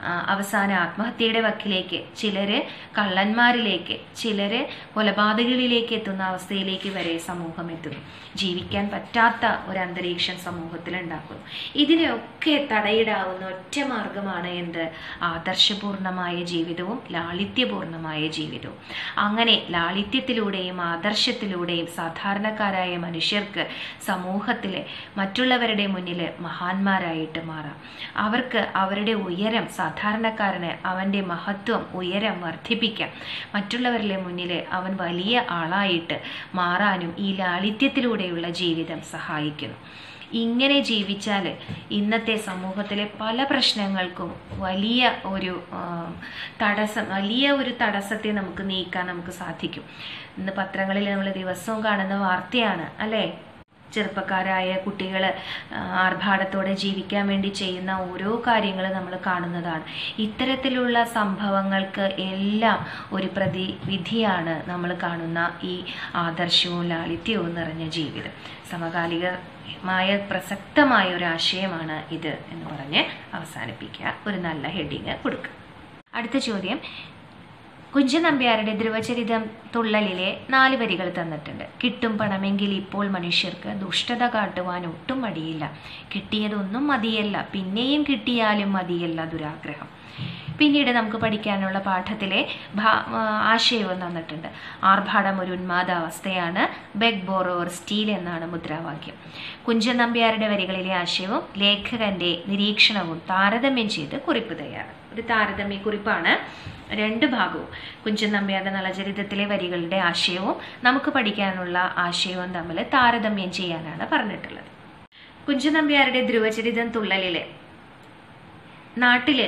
ആ, അവസാന ആത്മഹത്യയുടെ വക്കിലേക്ക് ചിലര് കള്ളന്മാരിലേക്ക് ചിലര് കൊലപാതകളിലേക്ക് എത്തുന്ന അവസ്ഥയിലേക്ക് വരെ സമൂഹം എത്തുന്നു ജീവിക്കാൻ പറ്റാത്ത ഒരു അന്തരീക്ഷം സമൂഹത്തിൽ ഉണ്ടാക്കുന്നു ഇതിനെയൊക്കെ തടയിടാവുന്ന ഒറ്റ മാർഗമാണ് എന്ത് ആദർശപൂർണമായ ജീവിതവും ലാളിത്യപൂർണമായ ജീവിതവും അങ്ങനെ ലാളിത്യത്തിലൂടെയും ആദർശത്തിലൂടെയും സാധാരണക്കാരായ മനുഷ്യർക്ക് സമൂഹത്തിലെ മറ്റുള്ളവരുടെ മുന്നിൽ മഹാന്മാരായിട്ട് മാറാം അവർക്ക് അവരുടെ ഉയരം സാധാരണക്കാരന് അവൻ്റെ മഹത്വം ഉയരം വർദ്ധിപ്പിക്കാം മറ്റുള്ളവരുടെ മുന്നിൽ അവൻ വലിയ ആളായിട്ട് മാറാനും ഈ ലാളിത്യത്തിലൂടെയുള്ള ജീവിതം സഹായിക്കുന്നു ഇങ്ങനെ ജീവിച്ചാൽ ഇന്നത്തെ സമൂഹത്തിലെ പല പ്രശ്നങ്ങൾക്കും വലിയ ഒരു ആ, തടസ്സം വലിയ ഒരു തടസ്സത്തെ നമുക്ക് നീക്കാൻ നമുക്ക് സാധിക്കും ഇന്ന് പത്രങ്ങളിൽ നമ്മൾ ദിവസവും കാണുന്ന വാർത്തയാണ് അല്ലേ ചെറുപ്പക്കാരായ കുട്ടികൾ ആർഭാടത്തോടെ ജീവിക്കാൻ വേണ്ടി ചെയ്യുന്ന ഓരോ കാര്യങ്ങൾ നമ്മൾ കാണുന്നതാണ് ഇത്തരത്തിലുള്ള സംഭവങ്ങൾക്ക് എല്ലാം ഒരു പ്രതിവിധിയാണ് നമ്മൾ കാണുന്ന ഈ ആദർശവും ലാളിത്യവും നിറഞ്ഞ ജീവിതം സമകാലികമായ പ്രസക്തമായ ഒരു ആശയമാണ് ഇത് എന്ന് പറഞ്ഞ് അവസാനിപ്പിക്കുക ഒരു നല്ല ഹെഡിങ് കൊടുക്കുക അടുത്ത ചോദ്യം കുഞ്ചൻ നമ്പ്യാരുടെ ധ്രുവചരിതം തുള്ളലിലെ നാല് വരികൾ തന്നിട്ടുണ്ട് കിട്ടും പണമെങ്കിൽ ഇപ്പോൾ മനുഷ്യർക്ക് ദുഷ്ടത കാട്ടുവാൻ ഒട്ടും മടിയില്ല കിട്ടിയതൊന്നും മതിയല്ല പിന്നെയും കിട്ടിയാലും മതിയല്ല ദുരാഗ്രഹം പിന്നീട് നമുക്ക് പഠിക്കാനുള്ള പാഠത്തിലെ ഭാ- ആ, ആശയവും തന്നിട്ടുണ്ട് ആർഭാടം ഒരു ഉന്മാദാവസ്ഥയാണ് ബെഗ് ബോറോവർ സ്റ്റീൽ എന്നാണ് മുദ്രാവാക്യം കുഞ്ചൻ നമ്പ്യാരുടെ വരികളിലെ ആശയവും ലേഖകന്റെ നിരീക്ഷണവും താരതമ്യം ചെയ്ത് കുറിപ്പ് തയ്യാറ് ഒരു താരതമ്യ കുറിപ്പാണ് രണ്ട് ഭാഗവും കുഞ്ചൻ നമ്പ്യാരുടെ നളചരിതത്തിലെ വരികളുടെ ആശയവും നമുക്ക് പഠിക്കാനുള്ള ആശയവും തമ്മിൽ താരതമ്യം ചെയ്യാനാണ് പറഞ്ഞിട്ടുള്ളത് കുഞ്ചൻ നമ്പ്യാരുടെ ധ്രുവചരിതം തുള്ളലിലെ നാട്ടില്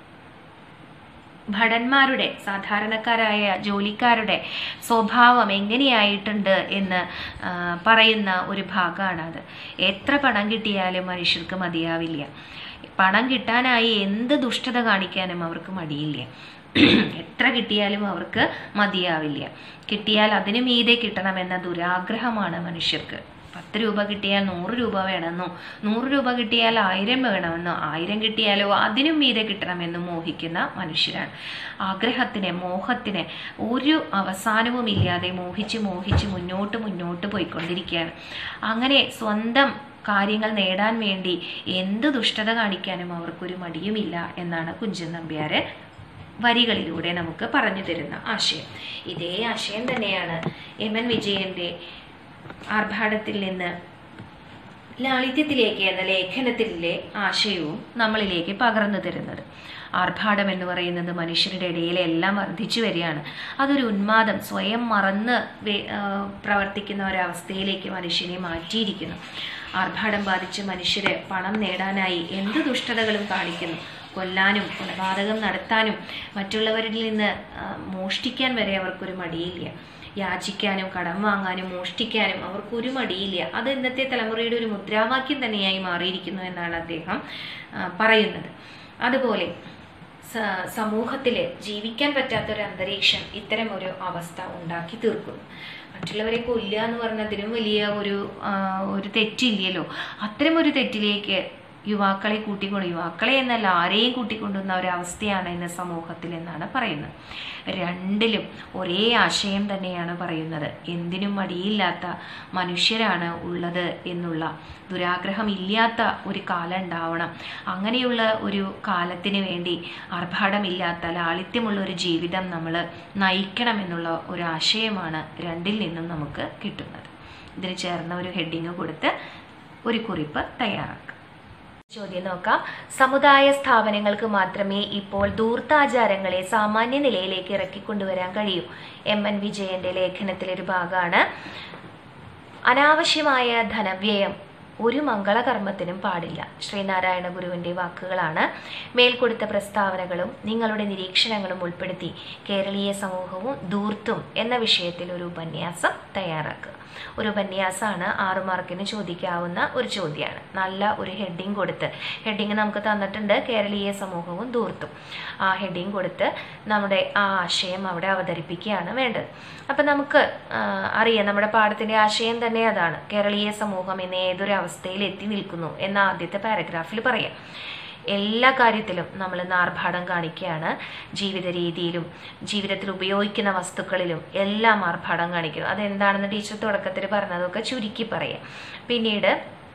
ഭടന്മാരുടെ സാധാരണക്കാരായ ജോലിക്കാരുടെ സ്വഭാവം എങ്ങനെയായിട്ടുണ്ട് എന്ന് ആ, പറയുന്ന ഒരു ഭാഗമാണത് എത്ര പണം കിട്ടിയാലും മനുഷ്യർക്ക് മതിയാവില്ല പണം കിട്ടാനായി എന്ത് ദുഷ്ടത കാണിക്കാനും അവർക്ക് മടിയില്ല എത്ര കിട്ടിയാലും അവർക്ക് മതിയാവില്ല കിട്ടിയാൽ അതിനു മീതെ കിട്ടണമെന്ന ദുരാഗ്രഹമാണ് മനുഷ്യർക്ക് പത്ത് രൂപ കിട്ടിയാൽ നൂറ് രൂപ വേണമെന്നോ നൂറ് രൂപ കിട്ടിയാൽ ആയിരം വേണമെന്നോ ആയിരം കിട്ടിയാലോ അതിനും മീതെ കിട്ടണമെന്നും മോഹിക്കുന്ന മനുഷ്യരാണ് ആഗ്രഹത്തിന് മോഹത്തിന് ഒരു അവസാനവും ഇല്ലാതെ മോഹിച്ച് മോഹിച്ച് മുന്നോട്ട് മുന്നോട്ട് പോയിക്കൊണ്ടിരിക്കുകയാണ് അങ്ങനെ സ്വന്തം കാര്യങ്ങൾ നേടാൻ വേണ്ടി എന്ത് ദുഷ്ടത കാണിക്കാനും അവർക്കൊരു മടിയുമില്ല എന്നാണ് കുഞ്ചൻ നമ്പ്യാര് വരികളിലൂടെ നമുക്ക് പറഞ്ഞു തരുന്ന ആശയം ഇതേ ആശയം തന്നെയാണ് എം എൻ വിജയന്റെ ആർഭാടത്തിൽ നിന്ന് ലാളിത്യത്തിലേക്ക് എന്ന ലേഖനത്തിലെ ആശയവും നമ്മളിലേക്ക് പകർന്നു തരുന്നത് ആർഭാടം എന്ന് പറയുന്നത് മനുഷ്യരുടെ ഇടയിൽ എല്ലാം വർദ്ധിച്ചു വരികയാണ് അതൊരു ഉന്മാദം സ്വയം മറന്ന് വെ- ആ, പ്രവർത്തിക്കുന്ന ഒരവസ്ഥയിലേക്ക് മനുഷ്യനെ മാറ്റിയിരിക്കുന്നു ആർഭാടം ബാധിച്ച മനുഷ്യര് പണം നേടാനായി എന്ത് ദുഷ്ടതകളും കാണിക്കുന്നു കൊല്ലാനും കൊലപാതകം നടത്താനും മറ്റുള്ളവരിൽ നിന്ന് ആ, മോഷ്ടിക്കാൻ വരെ അവർക്കൊരു മടിയില്ല യാചിക്കാനും കടം വാങ്ങാനും മോഷ്ടിക്കാനും അവർക്കൊരു മടിയില്ല അത് ഇന്നത്തെ തലമുറയുടെ ഒരു മുദ്രാവാക്യം തന്നെയായി മാറിയിരിക്കുന്നു എന്നാണ് അദ്ദേഹം ആ, പറയുന്നത് അതുപോലെ സ- സമൂഹത്തില് ജീവിക്കാൻ പറ്റാത്ത ഒരു അന്തരീക്ഷം ഇത്തരം ഒരു അവസ്ഥ ഉണ്ടാക്കി തീർക്കുന്നു മറ്റുള്ളവരെ കൊല്ലുക എന്ന് പറഞ്ഞതിനും വലിയ ഒരു ആ, ഒരു തെറ്റില്ലല്ലോ അത്തരം ഒരു തെറ്റിലേക്ക് യുവാക്കളെ കൂട്ടിക്കൊണ്ട് യുവാക്കളെ എന്നല്ല ആരെയും കൂട്ടിക്കൊണ്ടുവന്ന ഒരവസ്ഥയാണ് ഇന്ന് സമൂഹത്തിൽ എന്നാണ് പറയുന്നത് രണ്ടിലും ഒരേ ആശയം തന്നെയാണ് പറയുന്നത് എന്തിനും മടിയില്ലാത്ത മനുഷ്യരാണ് ഉള്ളത് എന്നുള്ള ദുരാഗ്രഹം ഇല്ലാത്ത ഒരു കാലം ഉണ്ടാവണം അങ്ങനെയുള്ള ഒരു കാലത്തിന് വേണ്ടി ആർഭാടമില്ലാത്ത ലാളിത്യമുള്ള ഒരു ജീവിതം നമ്മൾ നയിക്കണം എന്നുള്ള ഒരു ആശയമാണ് രണ്ടിൽ നിന്നും നമുക്ക് കിട്ടുന്നത് ഇതിന് ചേർന്ന ഒരു ഹെഡിങ് കൊടുത്ത് ഒരു കുറിപ്പ് തയ്യാറാക്കുക ചോദ്യം നോക്കാം സമുദായ സ്ഥാപനങ്ങൾക്ക് മാത്രമേ ഇപ്പോൾ ധൂർത്താചാരങ്ങളെ സാമാന്യ നിലയിലേക്ക് ഇറക്കിക്കൊണ്ടുവരാൻ കഴിയൂ എം എൻ വിജയന്റെ ലേഖനത്തിലെ ഒരു ഭാഗമാണ് അനാവശ്യമായ ധനവ്യയം ഒരു മംഗളകർമ്മത്തിനും പാടില്ല ശ്രീനാരായണ ഗുരുവിന്റെ വാക്കുകളാണ് മേൽക്കൊടുത്ത പ്രസ്താവനകളും നിങ്ങളുടെ നിരീക്ഷണങ്ങളും ഉൾപ്പെടുത്തി കേരളീയ സമൂഹവും ധൂർത്തും എന്ന വിഷയത്തിൽ ഒരു ഉപന്യാസം തയ്യാറാക്കുക ഒരു ഉപന്യാസമാണ് ആറു മാർക്കിന് ചോദിക്കാവുന്ന ഒരു ചോദ്യമാണ് നല്ല ഒരു ഹെഡിങ് കൊടുത്ത് ഹെഡിങ് നമുക്ക് തന്നിട്ടുണ്ട് കേരളീയ സമൂഹവും ധൂർത്തും ആ ഹെഡിങ് കൊടുത്ത് നമ്മുടെ ആ ആശയം അവിടെ അവതരിപ്പിക്കുകയാണ് വേണ്ടത് അപ്പം നമുക്ക് ആ, അറിയാം നമ്മുടെ പാഠത്തിന്റെ ആശയം തന്നെ അതാണ് കേരളീയ സമൂഹം ഇന്ന് ഏതൊരു അവസ്ഥയിൽ എത്തി നിൽക്കുന്നു എന്ന ആദ്യത്തെ പാരഗ്രാഫിൽ പറയാം എല്ലാ കാര്യത്തിലും നമ്മൾ ഇന്ന് ആർഭാടം കാണിക്കുകയാണ് ജീവിത രീതിയിലും ജീവിതത്തിൽ ഉപയോഗിക്കുന്ന വസ്തുക്കളിലും എല്ലാം ആർഭാടം കാണിക്കുന്നു അതെന്താണെന്ന് ടീച്ചർ തുടക്കത്തിൽ പറഞ്ഞതൊക്കെ ചുരുക്കി പറയാം പിന്നീട്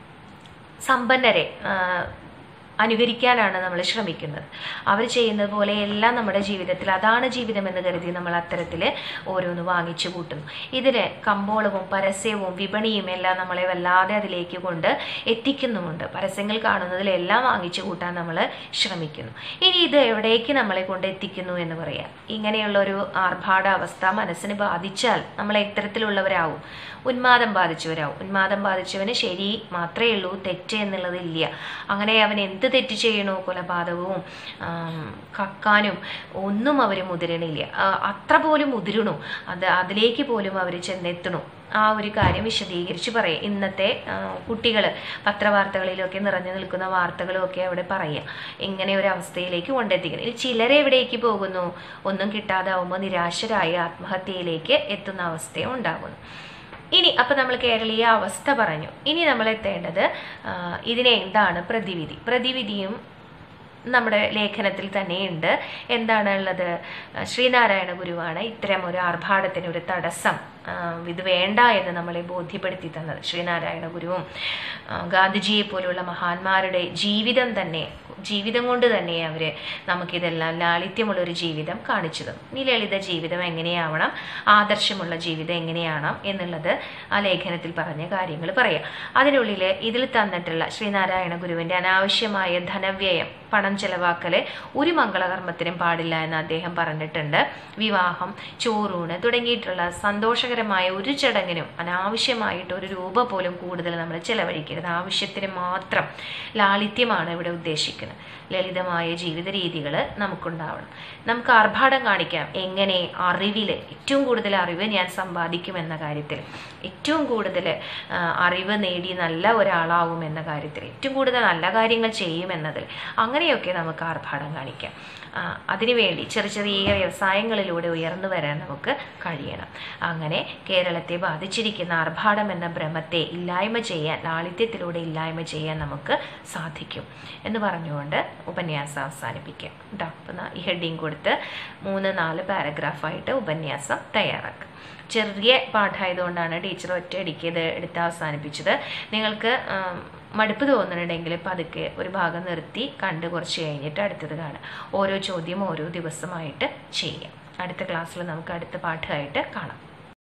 സമ്പന്നരെ ആ, അനുകരിക്കാനാണ് നമ്മൾ ശ്രമിക്കുന്നത് അവർ ചെയ്യുന്നത് പോലെ എല്ലാം നമ്മുടെ ജീവിതത്തിൽ അതാണ് ജീവിതം എന്ന് കരുതി നമ്മൾ അത്തരത്തിൽ ഓരോന്ന് വാങ്ങിച്ചു കൂട്ടുന്നു ഇതിന് കമ്പോളവും പരസ്യവും വിപണിയും എല്ലാം നമ്മളെ വല്ലാതെ അതിലേക്ക് കൊണ്ട് എത്തിക്കുന്നുമുണ്ട് പരസ്യങ്ങൾ കാണുന്നതിലെല്ലാം വാങ്ങിച്ചു കൂട്ടാൻ നമ്മൾ ശ്രമിക്കുന്നു ഇനി ഇത് എവിടേക്ക് നമ്മളെ കൊണ്ട് എത്തിക്കുന്നു എന്ന് പറയാം ഇങ്ങനെയുള്ള ഒരു ആർഭാട അവസ്ഥ മനസ്സിന് ബാധിച്ചാൽ നമ്മൾ എത്തരത്തിലുള്ളവരാവും ഉന്മാദം ബാധിച്ചവരാവും ഉന്മാദം ബാധിച്ചവന് ശരി മാത്രമേ ഉള്ളൂ തെറ്റ് എന്നുള്ളതില്ല അങ്ങനെ അവൻ എന്ത് തെറ്റ് ചെയ്യണോ കൊലപാതകവും ആം, കക്കാനും ഒന്നും അവർ മുതിരണില്ല ആ, അത്ര പോലും മുതിരണു അത് അതിലേക്ക് പോലും അവർ ചെന്നെത്തണു ആ ഒരു കാര്യം വിശദീകരിച്ച് പറയും ഇന്നത്തെ കുട്ടികൾ പത്രവാർത്തകളിലൊക്കെ നിറഞ്ഞു നിൽക്കുന്ന വാർത്തകളും ഒക്കെ അവിടെ പറയാം ഇങ്ങനെ ഒരു അവസ്ഥയിലേക്ക് കൊണ്ടെത്തിക്കണം ഇനി ചിലരെ എവിടേക്ക് പോകുന്നു ഒന്നും കിട്ടാതാവുമ്പോൾ നിരാശരായ ആത്മഹത്യയിലേക്ക് എത്തുന്ന അവസ്ഥയും ഉണ്ടാകുന്നു ഇനി അപ്പം നമ്മൾ കേരളീയ അവസ്ഥ പറഞ്ഞു ഇനി നമ്മൾ എത്തേണ്ടത് ആ, ഇതിനെ എന്താണ് പ്രതിവിധി പ്രതിവിധിയും നമ്മുടെ ലേഖനത്തിൽ തന്നെയുണ്ട് എന്താണ് ഉള്ളത് ശ്രീനാരായണ ഗുരുവാണ് ഇത്തരം ഒരു ആർഭാടത്തിന് ഒരു തടസ്സം ആ, ഇത് വേണ്ട എന്ന് നമ്മളെ ബോധ്യപ്പെടുത്തി തന്നത് ശ്രീനാരായണ ഗുരുവും ആ, ഗാന്ധിജിയെ പോലുള്ള മഹാന്മാരുടെ ജീവിതം തന്നെ ജീവിതം കൊണ്ട് തന്നെ അവർ നമുക്കിതെല്ലാം ലാളിത്യമുള്ള ഒരു ജീവിതം കാണിച്ചു തന്നു ഈ ലളിത ജീവിതം എങ്ങനെയാവണം ആദർശമുള്ള ജീവിതം എങ്ങനെയാണ് എന്നുള്ളത് ആ ലേഖനത്തിൽ പറഞ്ഞ കാര്യങ്ങൾ പറയാം അതിനുള്ളിൽ ഇതിൽ തന്നിട്ടുള്ള ശ്രീനാരായണ ഗുരുവിൻ്റെ അനാവശ്യമായ ധനവ്യയം പണം ചെലവാക്കൽ ഒരു മംഗളകർമ്മത്തിനും പാടില്ല എന്ന് അദ്ദേഹം പറഞ്ഞിട്ടുണ്ട് വിവാഹം ചോറൂണ് തുടങ്ങിയിട്ടുള്ള സന്തോഷകരമായ ഒരു ചടങ്ങിനും അനാവശ്യമായിട്ട് ഒരു രൂപ പോലും കൂടുതൽ നമ്മൾ ചെലവഴിക്കരുത് ആവശ്യത്തിന് മാത്രം ലാളിത്യമാണ് ഇവിടെ ഉദ്ദേശിക്കുന്നത് ലളിതമായ ജീവിത രീതികൾ നമുക്കുണ്ടാവണം നമുക്ക് ആർഭാടം കാണിക്കാം എങ്ങനെ അറിവിൽ ഏറ്റവും കൂടുതൽ അറിവ് ഞാൻ സമ്പാദിക്കും എന്ന കാര്യത്തിൽ ഏറ്റവും കൂടുതൽ ആ, അറിവ് നേടി നല്ല ഒരാളാവും എന്ന കാര്യത്തിൽ ഏറ്റവും കൂടുതൽ നല്ല കാര്യങ്ങൾ ചെയ്യുമെന്നതിൽ അങ്ങനെയൊക്കെ നമുക്ക് ആർഭാടം കാണിക്കാം ആ, അതിനുവേണ്ടി ചെറിയ ചെറിയ വ്യവസായങ്ങളിലൂടെ ഉയർന്നു വരാൻ നമുക്ക് കഴിയണം അങ്ങനെ കേരളത്തെ ബാധിച്ചിരിക്കുന്ന ആർഭാടം എന്ന ഭ്രമത്തെ ഇല്ലായ്മ ചെയ്യാൻ ലാളിത്യത്തിലൂടെ ഇല്ലായ്മ ചെയ്യാൻ നമുക്ക് സാധിക്കും എന്ന് പറഞ്ഞുകൊണ്ട് ഉപന്യാസം അവസാനിപ്പിക്കാം കേട്ടോ അപ്പം ദാ ഈ ഹെഡിങ് കൊടുത്ത് മൂന്ന് നാല് പാരഗ്രാഫായിട്ട് ഉപന്യാസം തയ്യാറാക്കുക ചെറിയ പാഠമായതുകൊണ്ടാണ് ടീച്ചർ ഒറ്റയടിക്ക് ഇത് എടുത്ത് അവസാനിപ്പിച്ചത് നിങ്ങൾക്ക് ആം, മടുപ്പ് തോന്നുന്നുണ്ടെങ്കിൽ പതുക്കെ ഒരു ഭാഗം നിർത്തി കണ്ട് കുറച്ച് കഴിഞ്ഞിട്ട് അടുത്തത് കാണാം ഓരോ ചോദ്യം ഓരോ ദിവസമായിട്ട് ചെയ്യാം അടുത്ത ക്ലാസ്സിൽ നമുക്ക് അടുത്ത പാഠമായിട്ട് കാണാം